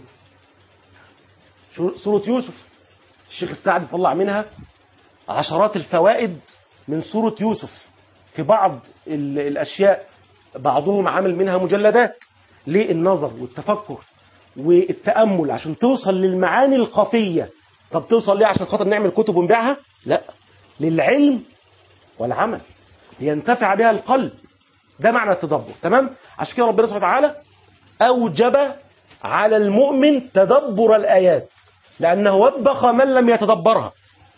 سورة يوسف الشيخ السعدي طلع منها عشرات الفوائد من سورة يوسف في بعض الأشياء بعضهم عامل منها مجلدات ليه النظر والتفكر والتأمل عشان توصل للمعاني الخفية طب توصل ليه عشان خاطر نعمل كتب ونبيعها لا للعلم والعمل لينتفع بها القلب ده معنى التدبر تمام عشان كده ربنا سبحانه وتعالى أوجب على المؤمن تدبر الآيات لأنه وبخ من لم يتدبرها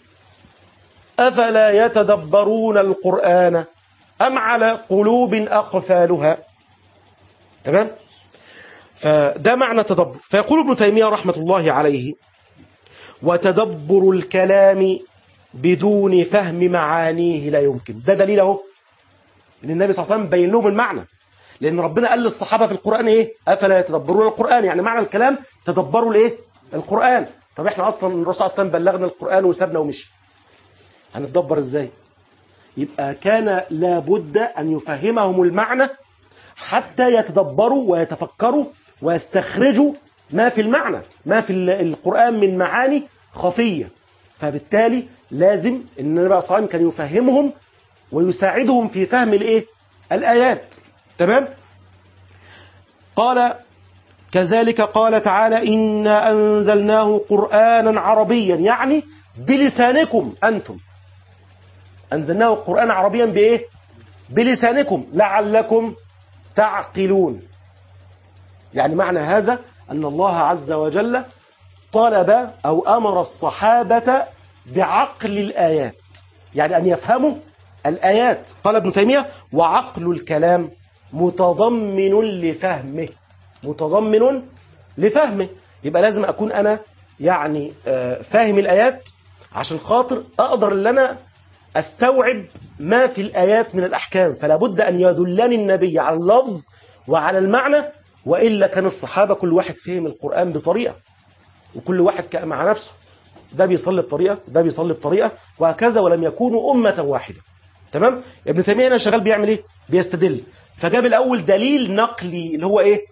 أفلا يتدبرون القرآن أم على قلوب أقفالها تمام فده معنى تدبر فيقول ابن تيمية رحمة الله عليه وتدبر الكلام بدون فهم معانيه لا يمكن ده دليل اهو ان النبي صلى الله عليه وسلم بين لهم المعنى لان ربنا قال للصحابه في القران ايه افلا يتدبرون القران يعني معنى الكلام تدبروا الايه القران طب احنا اصلا الرسول صلى الله عليه وسلم بلغنا القران وسابنا ومشي هنتدبر ازاي يبقى كان لابد ان يفهمهم المعنى حتى يتدبروا ويتفكروا ويستخرجوا ما في المعنى ما في القرآن من معاني خفية فبالتالي لازم ان النبي صلى الله عليه وسلم كان يفهمهم ويساعدهم في فهم الايه الآيات تمام قال كذلك قال تعالى إنا أنزلناه قرآنا عربيا يعني بلسانكم أنتم أنزلناه قرآن عربيا بإيه بلسانكم لعلكم تعقلون يعني معنى هذا أن الله عز وجل طلب أو أمر الصحابة بعقل الآيات يعني أن يفهموا الآيات قال ابن تيمية وعقل الكلام متضمن لفهمه متضمن لفهمه يبقى لازم أكون أنا يعني فاهم الآيات عشان خاطر أقدر أن أنا أستوعب ما في الآيات من الأحكام فلا بد أن يدلني النبي على اللفظ وعلى المعنى وإلا كان الصحابة كل واحد فهم القرآن بطريقة وكل واحد كان مع نفسه ده بيصلي بطريقة ده بيصلي بطريقة وهكذا ولم يكونوا أمة واحدة تمام ابن تيمية هنا شغال بيعمل ايه بيستدل فجاب الأول دليل نقلي اللي هو ايه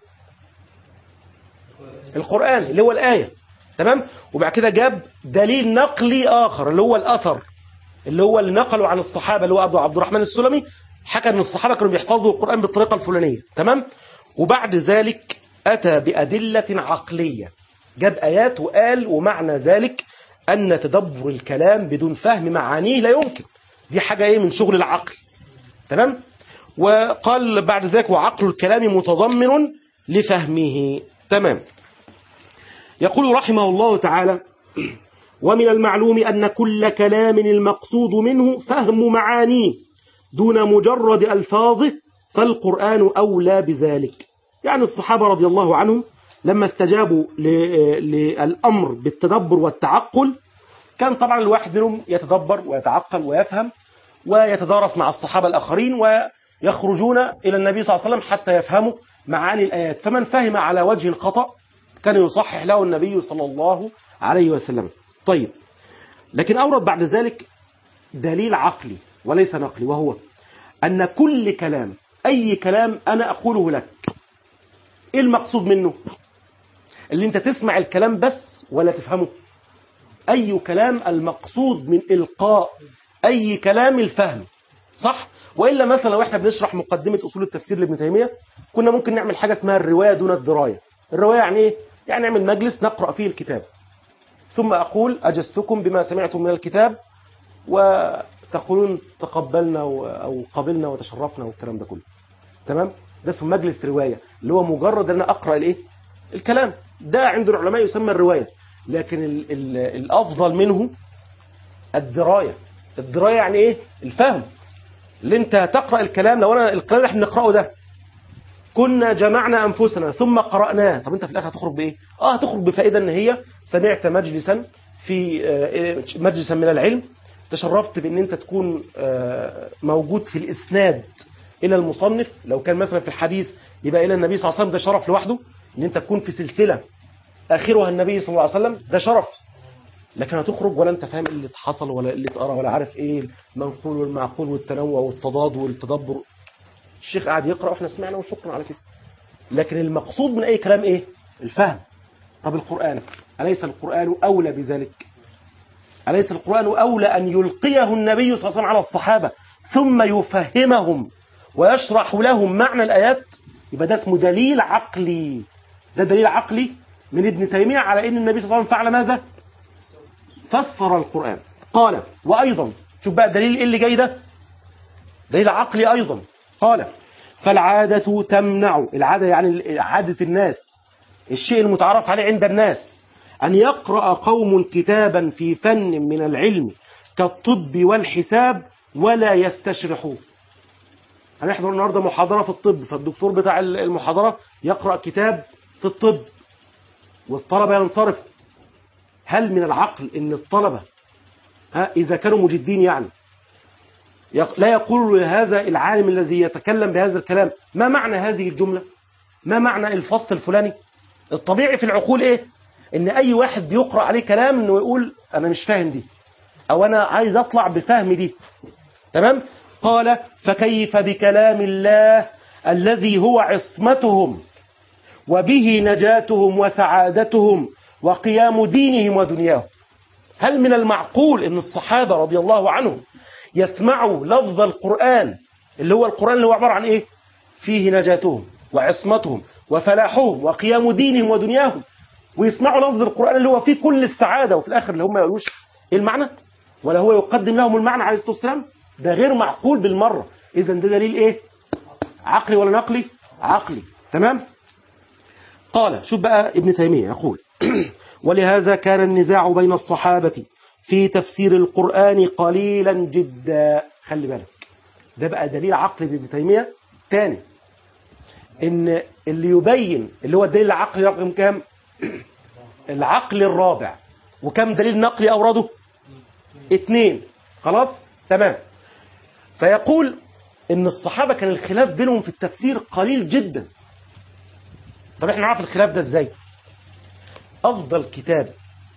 القرآن اللي هو الآية تمام وبعد كده جاب دليل نقلي آخر اللي هو الأثر اللي هو اللي نقلوا عن الصحابة اللي هو أبو عبد الرحمن السلمي حكى أن الصحابة كانوا بيحفظوا القرآن بالطريقة الفلانية تمام وبعد ذلك أتى بأدلة عقلية جاب آيات وقال ومعنى ذلك أن تدبر الكلام بدون فهم معانيه لا يمكن دي حاجة إيه من شغل العقل تمام وقال بعد ذلك وعقل الكلام متضمن لفهمه تمام يقول رحمه الله تعالى ومن المعلوم أن كل كلام المقصود منه فهم معانيه دون مجرد ألفاظه فالقرآن أولى بذلك يعني الصحابة رضي الله عنهم لما استجابوا للأمر بالتدبر والتعقل كان طبعا الواحد منهم يتدبر ويتعقل ويفهم ويتدارس مع الصحابة الآخرين ويخرجون إلى النبي صلى الله عليه وسلم حتى يفهموا معاني الآيات فمن فهم على وجه الخطأ كان يصحح له النبي صلى الله عليه وسلم طيب لكن أورد بعد ذلك دليل عقلي وليس نقلي وهو أن كل كلام أي كلام أنا أقوله لك إيه المقصود منه اللي أنت تسمع الكلام بس ولا تفهمه أي كلام المقصود من إلقاء أي كلام الفهم صح وإلا مثلا لو إحنا بنشرح مقدمة أصول التفسير لابن تيمية كنا ممكن نعمل حاجة اسمها الرواية دون الدراية الرواية يعني إيه؟ يعني نعمل مجلس نقرأ فيه الكتاب ثم أقول أجزتكم بما سمعتم من الكتاب وتقولون تقبلنا و- أو قبلنا وتشرفنا والكلام ده كله تمام ده اسمه مجلس رواية اللي هو مجرد أن أنا أقرأ الإيه الكلام ده عند العلماء يسمى الرواية لكن ال ال الأفضل منه الدراية الدراية يعني إيه الفهم اللي أنت تقرأ الكلام لو أنا الكلام اللي احنا بنقرأه ده كنا جمعنا أنفسنا ثم قرأناه طب أنت في الآخر هتخرج بإيه؟ آه هتخرج بفائدة أن هي سمعت مجلسا في آه، مجلسا من العلم تشرفت بأن أنت تكون آه، موجود في الإسناد إلى المصنف لو كان مثلا في الحديث يبقى إلى النبي صلى الله عليه وسلم ده شرف لوحده أن أنت تكون في سلسلة آخرها النبي صلى الله عليه وسلم ده شرف لكن هتخرج ولا أنت فاهم إيه اللي حصل ولا إيه اللي اتقرا ولا عارف إيه المنقول والمعقول والتنوع والتضاد والتدبر الشيخ قاعد يقرأ واحنا سمعنا وشكرا على كده لكن المقصود من أي كلام إيه الفهم طب القرآن أليس القرآن أولى بذلك أليس القرآن أولى أن يلقيه النبي صلى الله عليه وسلم على الصحابة ثم يفهمهم ويشرح لهم معنى الآيات يبقى ده اسمه دليل عقلي ده دليل عقلي من ابن تيمية على أن النبي صلى الله عليه وسلم فعل ماذا فسر القرآن قال وأيضا شوف بقى الدليل إيه اللي جاي ده دليل عقلي أيضا قال فالعادة تمنع العادة يعني عادة الناس الشيء المتعارف عليه عند الناس أن يقرأ قوم كتابا في فن من العلم كالطب والحساب ولا يستشرحوه هنحضر النهارده محاضرة في الطب فالدكتور بتاع المحاضرة يقرأ كتاب في الطب والطلبة ينصرفوا هل من العقل ان الطلبة ها إذا كانوا مجدين يعني يق- لا يقول لهذا العالم الذي يتكلم بهذا الكلام ما معنى هذه الجملة ما معنى الفصل الفلاني الطبيعي في العقول ايه ان اي واحد بيقرأ عليه كلام انه يقول انا مش فاهم دي او انا عايز اطلع بفهم دي تمام قال فكيف بكلام الله الذي هو عصمتهم وبه نجاتهم وسعادتهم وقيام دينهم ودنياهم هل من المعقول ان الصحابة رضي الله عنهم يسمعوا لفظ القرآن اللي هو القرآن اللي هو عبارة عن ايه فيه نجاتهم وعصمتهم وفلاحهم وقيام دينهم ودنياهم ويسمعوا لفظ القرآن اللي هو فيه كل السعادة وفي الآخر اللي هم ما يقولوش ايه المعنى ولا هو يقدم لهم المعنى عليه الصلاة والسلام ده غير معقول بالمرة إذا ده دليل إيه عقلي ولا نقلي عقلي تمام قال شوف بقى ابن تيمية يقول ولهذا كان النزاع بين الصحابة في تفسير القرآن قليلا جدا خلي بالك ده بقى دليل عقلي لابن تيمية تاني ان اللي يبين اللي هو الدليل العقلي رقم كام العقل الرابع وكم دليل نقلي أورده اتنين خلاص تمام فيقول ان الصحابة كان الخلاف بينهم في التفسير قليل جدا طب احنا نعرف الخلاف ده ازاي افضل كتاب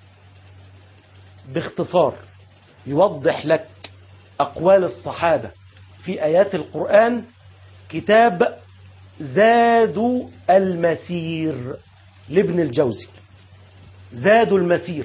باختصار يوضح لك اقوال الصحابة في ايات القرآن كتاب زاد المسير لابن الجوزي زاد المسير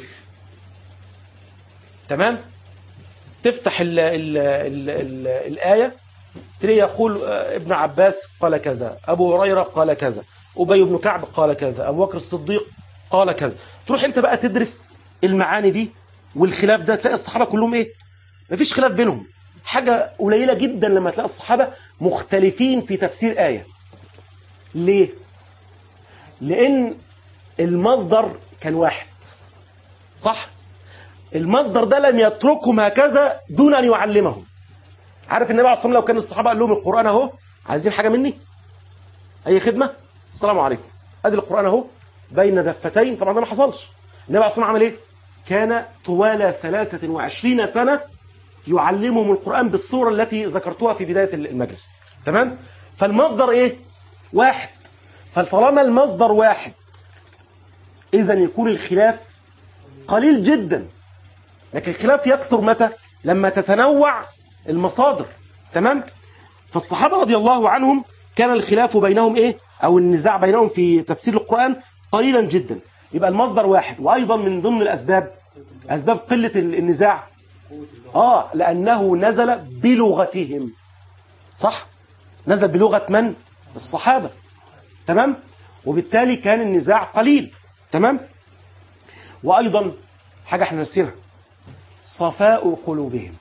تمام تفتح ال ال ال ال الآية تلاقي يقول آه، ابن عباس قال كذا أبو هريرة قال كذا أبي بن كعب قال كذا أبو بكر الصديق قال كذا تروح أنت بقى تدرس المعاني دي والخلاف ده تلاقي الصحابة كلهم إيه مفيش خلاف بينهم حاجة قليلة جدا لما تلاقي الصحابة مختلفين في تفسير آية ليه لأن المصدر كان واحد صح المصدر ده لم يتركهم هكذا دون أن يعلمهم عارف النبي عليه الصلاة والسلام لو كان الصحابة قال لهم القرآن أهو عايزين حاجة مني أي خدمة السلام عليكم أدي القرآن أهو بين دفتين طبعا ده ما حصلش النبي عليه الصلاة والسلام عمل إيه كان طوال 23 سنة يعلمهم القرآن بالصورة التي ذكرتها في بداية المجلس تمام فالمصدر ايه واحد فطالما المصدر واحد اذا يكون الخلاف قليل جدا لكن الخلاف يكثر متى لما تتنوع المصادر تمام فالصحابة رضي الله عنهم كان الخلاف بينهم ايه او النزاع بينهم في تفسير القرآن قليلا جدا يبقى المصدر واحد وايضا من ضمن الاسباب اسباب قلة النزاع اه لانه نزل بلغتهم صح نزل بلغة من الصحابة تمام وبالتالي كان النزاع قليل تمام وايضا حاجة احنا نسيرها صفاء قلوبهم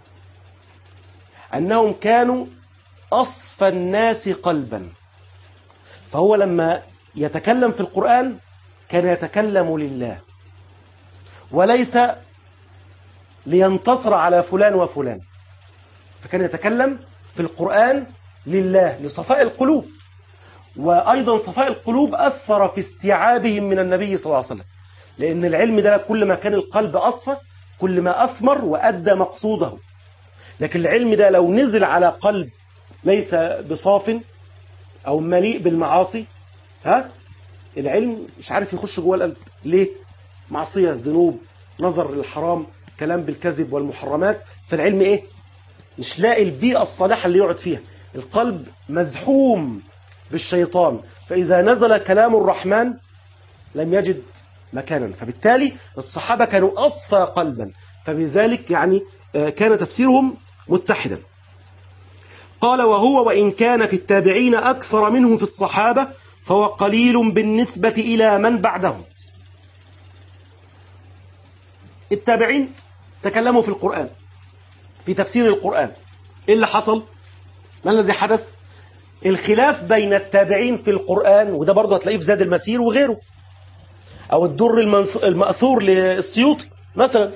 انهم كانوا اصفى الناس قلبا فهو لما يتكلم في القرآن كان يتكلم لله وليس لينتصر على فلان وفلان فكان يتكلم في القرآن لله لصفاء القلوب وأيضا صفاء القلوب أثر في استيعابهم من النبي صلى الله عليه وسلم لأن العلم ده كل ما كان القلب أصفى كل ما أثمر وأدى مقصوده لكن العلم ده لو نزل على قلب ليس بصاف أو مليء بالمعاصي ها العلم مش عارف يخش جوه القلب ليه معصية ذنوب نظر للحرام كلام بالكذب والمحرمات فالعلم ايه مش لاقي البيئة الصالحة اللي يقعد فيها القلب مزحوم بالشيطان فإذا نزل كلام الرحمن لم يجد مكانا فبالتالي الصحابة كانوا أصفى قلبا فبذلك يعني كان تفسيرهم متحدا قال وهو وإن كان في التابعين أكثر منه في الصحابة فهو قليل بالنسبة إلى من بعدهم التابعين تكلموا في القرآن في تفسير القرآن إيه اللي حصل ما الذي حدث الخلاف بين التابعين في القرآن وده برضه هتلاقيه في زاد المسير وغيره أو الدر المأثور للسيوطي مثلا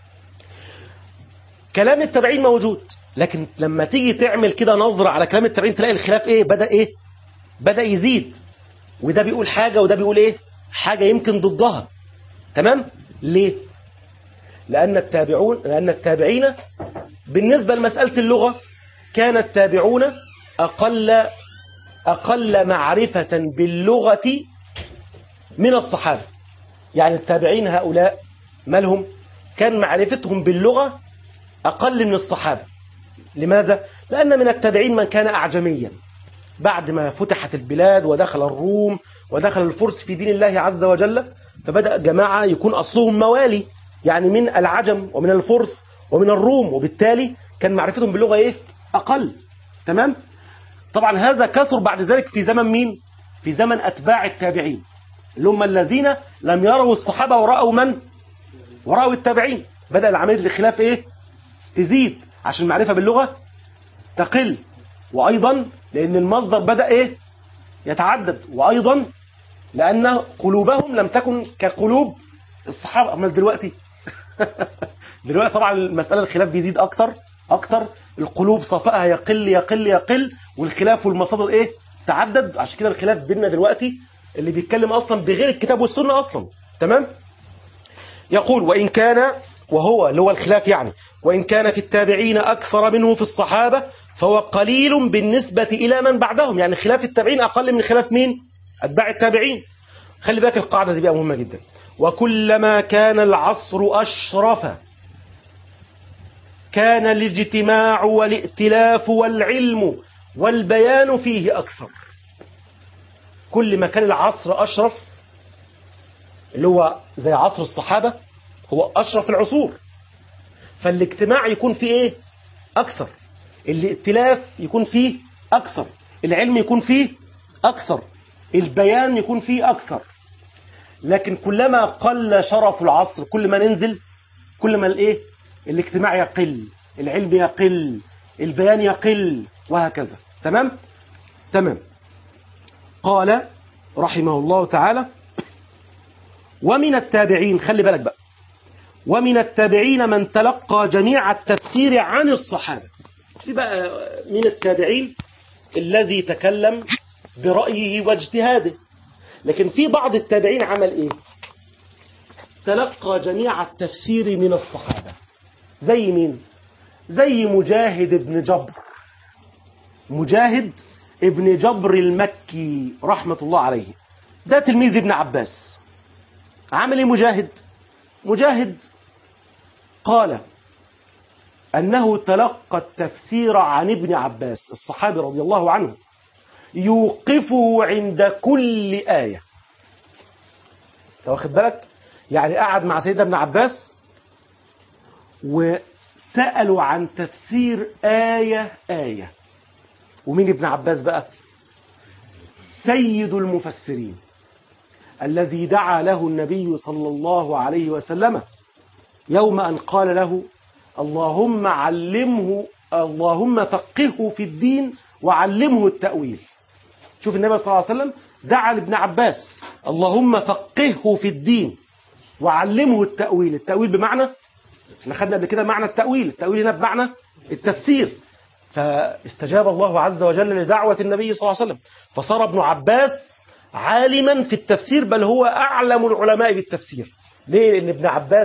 كلام التابعين موجود لكن لما تيجي تعمل كده نظرة على كلام التابعين تلاقي الخلاف ايه بدأ ايه بدأ يزيد وده بيقول حاجة وده بيقول ايه حاجة يمكن ضدها تمام ليه لأن التابعون لأن التابعين بالنسبة لمسألة اللغة كان التابعون أقل أقل معرفة باللغة من الصحابة يعني التابعين هؤلاء مالهم كان معرفتهم باللغة أقل من الصحابة لماذا؟ لأن من التابعين من كان أعجميا بعد ما فتحت البلاد ودخل الروم ودخل الفرس في دين الله عز وجل فبدأ جماعة يكون أصلهم موالي يعني من العجم ومن الفرس ومن الروم وبالتالي كان معرفتهم باللغة إيه؟ أقل تمام؟ طبعا هذا كثر بعد ذلك في زمن مين؟ في زمن أتباع التابعين اللي هم الذين لم يروا الصحابة ورأوا من؟ ورأوا التابعين بدأ العملية الخلاف إيه؟ تزيد عشان المعرفة باللغة تقل وأيضا لأن المصدر بدأ إيه؟ يتعدد وأيضا لأن قلوبهم لم تكن كقلوب الصحابة أما دلوقتي دلوقتي طبعا المسألة الخلاف بيزيد أكتر أكتر القلوب صفائها يقل يقل يقل والخلاف والمصادر إيه تعدد عشان كده الخلاف بيننا دلوقتي اللي بيتكلم أصلا بغير الكتاب والسنة أصلا تمام يقول وإن كان وهو اللي هو الخلاف يعني وإن كان في التابعين أكثر منه في الصحابة فهو قليل بالنسبة إلى من بعدهم يعني خلاف التابعين أقل من خلاف مين أتباع التابعين خلي بالك القاعدة دي بقى مهمة جدا وكلما كان العصر أشرف كان الاجتماع والائتلاف والعلم والبيان فيه أكثر كل ما كان العصر أشرف اللي هو زي عصر الصحابة هو أشرف العصور فالاجتماع يكون فيه إيه أكثر الائتلاف يكون فيه أكثر العلم يكون فيه أكثر البيان يكون فيه أكثر لكن كلما قل شرف العصر كل ما ننزل كل ما الايه الاجتماع يقل العلم يقل البيان يقل وهكذا تمام تمام قال رحمه الله تعالى ومن التابعين خلي بالك بقى ومن التابعين من تلقى جميع التفسير عن الصحابة في بقى من التابعين الذي تكلم برأيه واجتهاده لكن في بعض التابعين عمل ايه تلقى جميع التفسير من الصحابة زي مين زي مجاهد بن جبر مجاهد ابن جبر المكي رحمة الله عليه ده تلميذ ابن عباس عمل ايه مجاهد مجاهد قال أنه تلقى التفسير عن ابن عباس الصحابي رضي الله عنه يوقفه عند كل آية انت واخد بالك يعني قعد مع سيدنا ابن عباس وسألوا عن تفسير آية آية ومين ابن عباس بقى سيد المفسرين الذي دعا له النبي صلى الله عليه وسلم يوم أن قال له اللهم علمه اللهم فقهه في الدين وعلمه التأويل شوف النبي صلى الله عليه وسلم دعا لابن عباس اللهم فقهه في الدين وعلمه التأويل التأويل بمعنى احنا خدنا قبل كده معنى التأويل التأويل هنا بمعنى التفسير فاستجاب الله عز وجل لدعوة النبي صلى الله عليه وسلم فصار ابن عباس عالما في التفسير بل هو أعلم العلماء بالتفسير ليه؟ لأن ابن عباس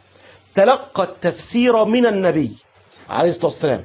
تلقى التفسير من النبي عليه الصلاة والسلام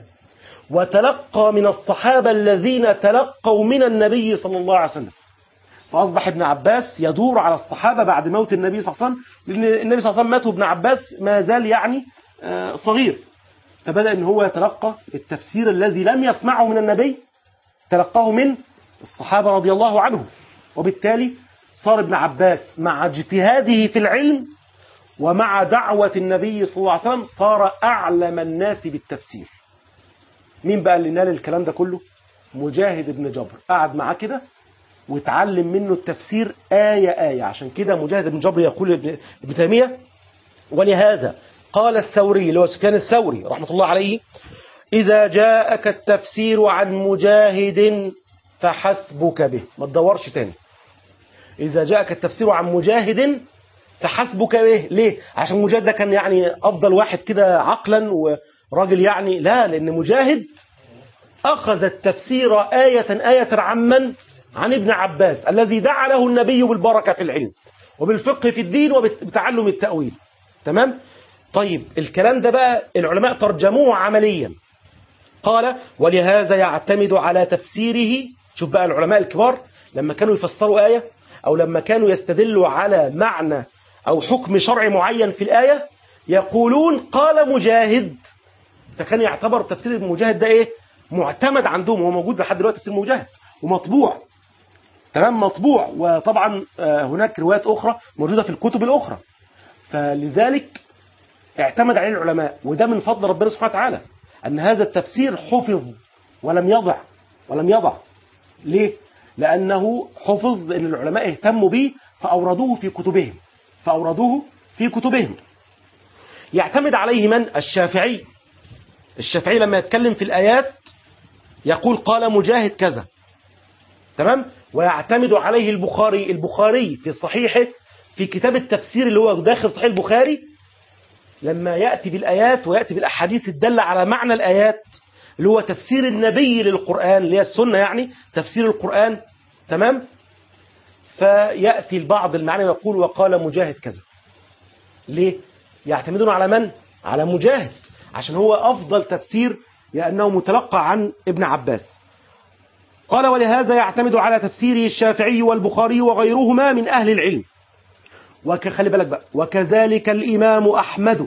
وتلقى من الصحابة الذين تلقوا من النبي صلى الله عليه وسلم فأصبح ابن عباس يدور على الصحابة بعد موت النبي صلى الله عليه وسلم لأن النبي صلى الله عليه وسلم مات وابن عباس ما زال يعني صغير فبدأ ان هو يتلقى التفسير الذي لم يسمعه من النبي تلقاه من الصحابة رضي الله عنهم وبالتالي صار ابن عباس مع اجتهاده في العلم ومع دعوة النبي صلى الله عليه وسلم صار أعلم الناس بالتفسير مين بقى اللي نال الكلام ده كله مجاهد ابن جبر قعد معاه كده واتعلم منه التفسير آية آية عشان كده مجاهد بن جبر يقول ابن, ابن تيمية ولهذا قال الثوري اللي هو سفيان الثوري رحمة الله عليه إذا جاءك التفسير عن مجاهد فحسبك به ما تدورش تاني إذا جاءك التفسير عن مجاهد فحسبك به ليه عشان مجاهد ده كان يعني أفضل واحد كده عقلا وراجل يعني لا لأن مجاهد أخذ التفسير آية آية عمن عن ابن عباس الذي دعا له النبي بالبركة في العلم وبالفقه في الدين وبتعلم التأويل تمام طيب الكلام ده بقى العلماء ترجموه عمليا قال ولهذا يعتمد على تفسيره شوف بقى العلماء الكبار لما كانوا يفسروا آية أو لما كانوا يستدلوا على معنى أو حكم شرعي معين في الآية يقولون قال مجاهد فكان يعتبر تفسير المجاهد ده إيه معتمد عندهم هو موجود لحد دلوقتي تفسير مجاهد ومطبوع تمام مطبوع وطبعا هناك روايات أخرى موجودة في الكتب الأخرى فلذلك اعتمد عليه العلماء وده من فضل ربنا سبحانه وتعالى أن هذا التفسير حفظ ولم يضع ولم يضع ليه؟ لأنه حفظ أن العلماء اهتموا به فأوردوه في كتبهم فأوردوه في كتبهم يعتمد عليه من؟ الشافعي الشافعي لما يتكلم في الآيات يقول قال مجاهد كذا تمام؟ ويعتمد عليه البخاري البخاري في صحيحه في كتاب التفسير اللي هو داخل صحيح البخاري لما يأتي بالآيات ويأتي بالأحاديث الدالة على معنى الآيات اللي هو تفسير النبي للقرآن اللي هي السنة يعني تفسير القرآن تمام فيأتي البعض المعنى ويقول وقال مجاهد كذا ليه يعتمدون على من على مجاهد عشان هو أفضل تفسير لأنه متلقى عن ابن عباس قال ولهذا يعتمد على تفسيره الشافعي والبخاري وغيرهما من أهل العلم وخلي بالك بقى وكذلك الإمام أحمد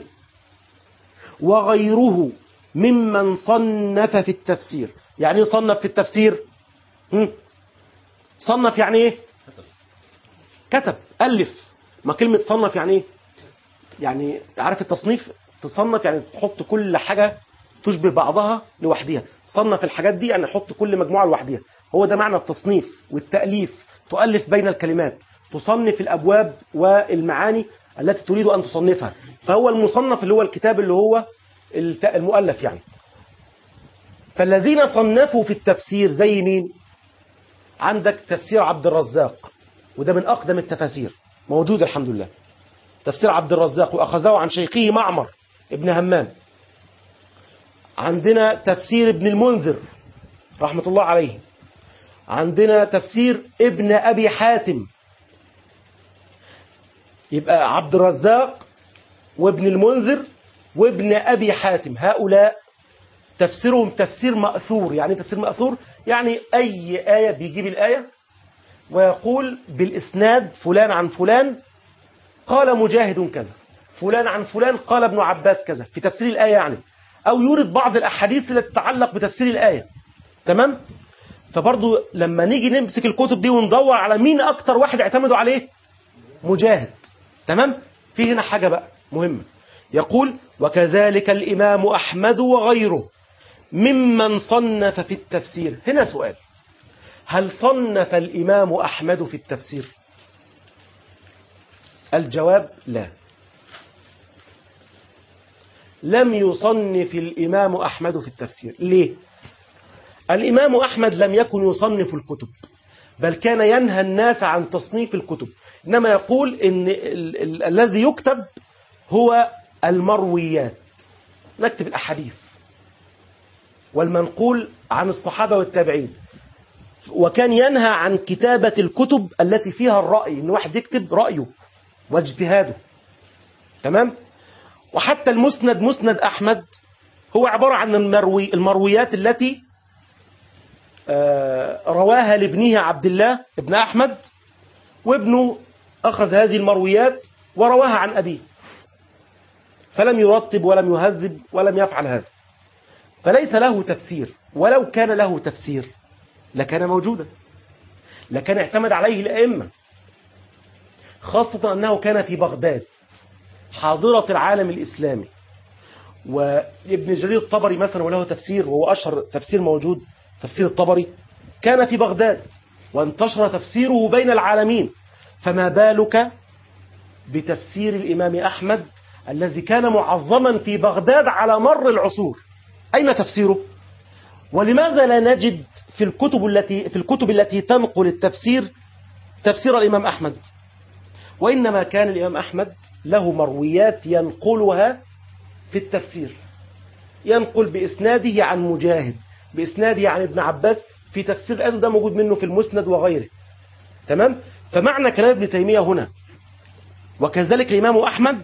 وغيره ممن صنف في التفسير يعني صنف في التفسير هم؟ صنف يعني ايه كتب ألف ما كلمة صنف يعني ايه يعني عارف التصنيف تصنف يعني تحط كل حاجة تشبه بعضها لوحدها صنف الحاجات دي يعني حط كل مجموعة لوحدها هو ده معنى التصنيف والتأليف تؤلف بين الكلمات تصنف الأبواب والمعاني التي تريد أن تصنفها فهو المصنف اللي هو الكتاب اللي هو المؤلف يعني فالذين صنفوا في التفسير زي مين عندك تفسير عبد الرزاق وده من أقدم التفاسير موجود الحمد لله تفسير عبد الرزاق وأخذه عن شيخه معمر ابن همام عندنا تفسير ابن المنذر رحمة الله عليه عندنا تفسير ابن أبي حاتم يبقى عبد الرزاق وابن المنذر وابن أبي حاتم هؤلاء تفسيرهم تفسير مأثور يعني إيه تفسير مأثور يعني أي آية بيجيب الآية ويقول بالإسناد فلان عن فلان قال مجاهد كذا فلان عن فلان قال ابن عباس كذا في تفسير الآية يعني أو يورد بعض الأحاديث التي تتعلق بتفسير الآية تمام فبرضو لما نيجي نمسك الكتب دي وندور على مين أكتر واحد اعتمدوا عليه مجاهد تمام في هنا حاجة بقى مهمة يقول وكذلك الإمام أحمد وغيره ممن صنف في التفسير هنا سؤال هل صنف الإمام أحمد في التفسير الجواب لا لم يصنف الإمام أحمد في التفسير ليه الإمام أحمد لم يكن يصنف الكتب بل كان ينهى الناس عن تصنيف الكتب إنما يقول إن ال ال الذي يكتب هو المرويات نكتب الأحاديث والمنقول عن الصحابة والتابعين وكان ينهى عن كتابة الكتب التي فيها الرأي إن واحد يكتب رأيه واجتهاده تمام وحتى المسند مسند أحمد هو عبارة عن المروي المرويات التي رواها لابنه عبد الله ابن أحمد وابنه أخذ هذه المرويات ورواها عن أبيه فلم يرتب ولم يهذب ولم يفعل هذا فليس له تفسير ولو كان له تفسير لكان موجودا لكان اعتمد عليه الأئمة خاصة أنه كان في بغداد حاضرة العالم الإسلامي وابن جرير الطبري مثلا وله تفسير وهو أشهر تفسير موجود تفسير الطبري كان في بغداد وانتشر تفسيره بين العالمين فما بالك بتفسير الإمام أحمد الذي كان معظما في بغداد على مر العصور أين تفسيره؟ ولماذا لا نجد في الكتب التي في الكتب التي تنقل التفسير تفسير الإمام أحمد وإنما كان الإمام أحمد له مرويات ينقلها في التفسير ينقل بإسناده عن مجاهد بإسناده عن ابن عباس في تفسير الآية ده موجود منه في المسند وغيره تمام فمعنى كلام ابن تيمية هنا وكذلك الإمام أحمد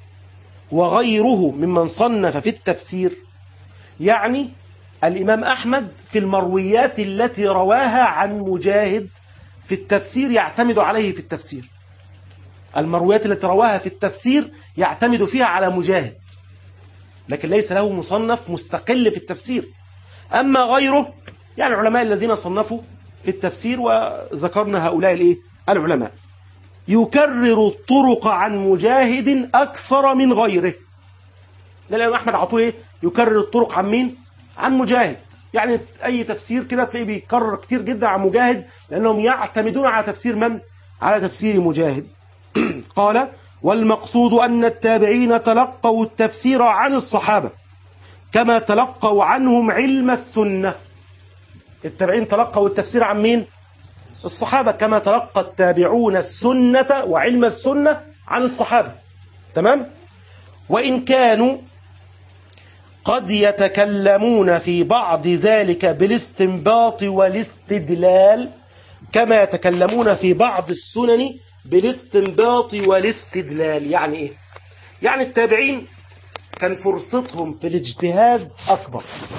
وغيره ممن صنف في التفسير يعني الإمام أحمد في المرويات التي رواها عن مجاهد في التفسير يعتمد عليه في التفسير المرويات التي رواها في التفسير يعتمد فيها على مجاهد لكن ليس له مصنف مستقل في التفسير أما غيره يعني العلماء الذين صنفوا في التفسير وذكرنا هؤلاء الإيه؟ العلماء يكرر الطرق عن مجاهد أكثر من غيره الإمام أحمد على طول إيه؟ يكرر الطرق عن مين؟ عن مجاهد يعني أي تفسير كده تلاقيه بيكرر كتير جدا عن مجاهد لأنهم يعتمدون على تفسير من؟ على تفسير مجاهد قال والمقصود أن التابعين تلقوا التفسير عن الصحابة كما تلقوا عنهم علم السنة التابعين تلقوا التفسير عن مين؟ الصحابة كما تلقى التابعون السنة وعلم السنة عن الصحابة تمام؟ وإن كانوا قد يتكلمون في بعض ذلك بالاستنباط والاستدلال كما يتكلمون في بعض السنن بالاستنباط والاستدلال يعني ايه يعني التابعين كان فرصتهم في الاجتهاد أكبر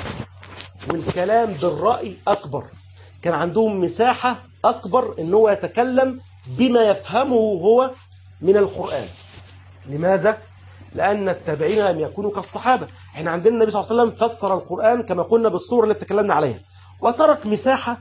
والكلام بالرأي أكبر كان عندهم مساحة أكبر ان هو يتكلم بما يفهمه هو من القرآن لماذا؟ لأن التابعين لم يكونوا كالصحابة احنا عندنا النبي صلى الله عليه وسلم فسر القرآن كما قلنا بالصورة التي تكلمنا عليها وترك مساحة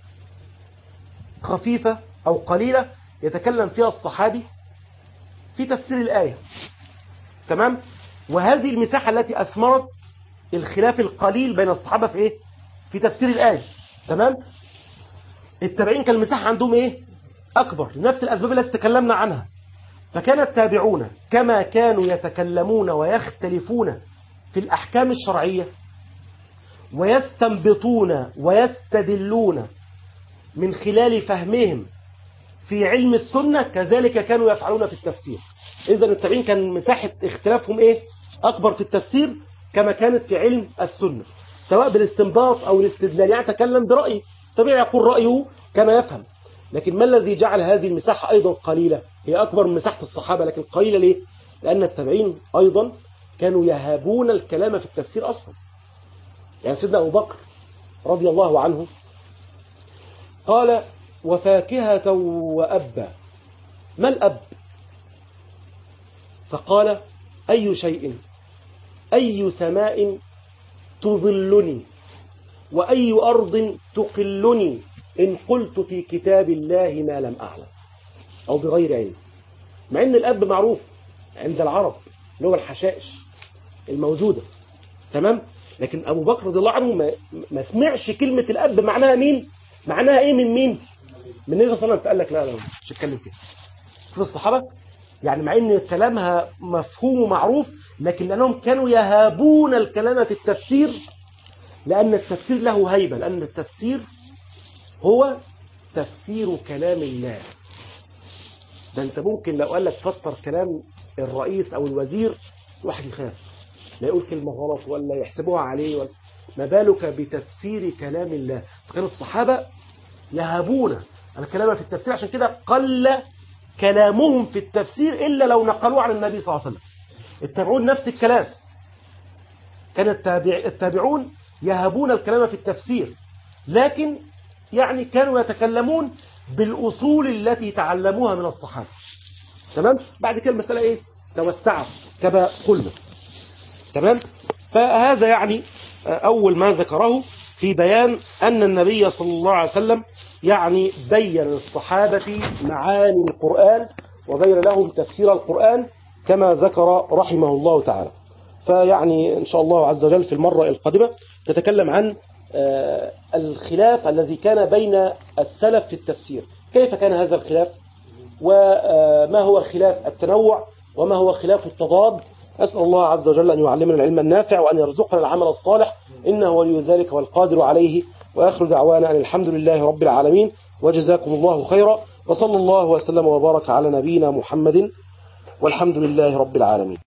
خفيفة أو قليلة يتكلم فيها الصحابي في تفسير الآية تمام وهذه المساحة التي أثمرت الخلاف القليل بين الصحابة في إيه في تفسير الآية تمام التابعين كان المساحة عندهم إيه أكبر نفس الأسباب التي تكلمنا عنها فكان التابعون كما كانوا يتكلمون ويختلفون في الأحكام الشرعية ويستنبطون ويستدلون من خلال فهمهم في علم السنة كذلك كانوا يفعلون في التفسير إذا التابعين كان مساحة اختلافهم إيه أكبر في التفسير كما كانت في علم السنة سواء بالاستنباط أو الاستدلال يعني تكلم برأيه طبيعي يقول رأيه كما يفهم لكن ما الذي جعل هذه المساحة أيضا قليلة هي أكبر من مساحة الصحابة لكن قليلة ليه لأن التابعين أيضا كانوا يهابون الكلام في التفسير أصلا يعني سيدنا أبو بكر رضي الله عنه قال وفاكهة وأبا ما الأب فقال أي شيء أي سماء تظلني وأي أرض تقلني إن قلت في كتاب الله ما لم أعلم أو بغير علم مع أن الأب معروف عند العرب اللي هو الحشائش الموجودة تمام لكن أبو بكر رضي الله عنه ما, ما سمعش كلمة الأب معناها مين معناها إيه من مين من النبي صلى الله عليه وسلم قال لك لا لا مش هتكلم كده شوف الصحابة يعني مع ان كلامها مفهوم ومعروف لكن لانهم كانوا يهابون الكلام في التفسير لان التفسير له هيبة لان التفسير هو تفسير كلام الله ده انت ممكن لو قال لك فسر كلام الرئيس او الوزير واحد يخاف لا يقول كلمة غلط ولا يحسبوها عليه ولا ما بالك بتفسير كلام الله فكانوا الصحابة يهابون الكلام في التفسير عشان كده قل كلامهم في التفسير إلا لو نقلوه عن النبي صلى الله عليه وسلم التابعون نفس الكلام كان التابع التابعون يهبون الكلام في التفسير لكن يعني كانوا يتكلمون بالأصول التي تعلموها من الصحابة تمام بعد كده المسألة إيه توسعت كما قلنا تمام فهذا يعني أول ما ذكره في بيان أن النبي صلى الله عليه وسلم يعني بين للصحابة معاني القرآن وبين لهم تفسير القرآن كما ذكر رحمه الله تعالى فيعني إن شاء الله عز وجل في المرة القادمة نتكلم عن الخلاف الذي كان بين السلف في التفسير كيف كان هذا الخلاف وما هو خلاف التنوع وما هو خلاف التضاد أسأل الله عز وجل أن يعلمنا العلم النافع وأن يرزقنا العمل الصالح إنه ولي ذلك والقادر عليه وآخر دعوانا أن الحمد لله رب العالمين وجزاكم الله خيرا وصلى الله وسلم وبارك على نبينا محمد والحمد لله رب العالمين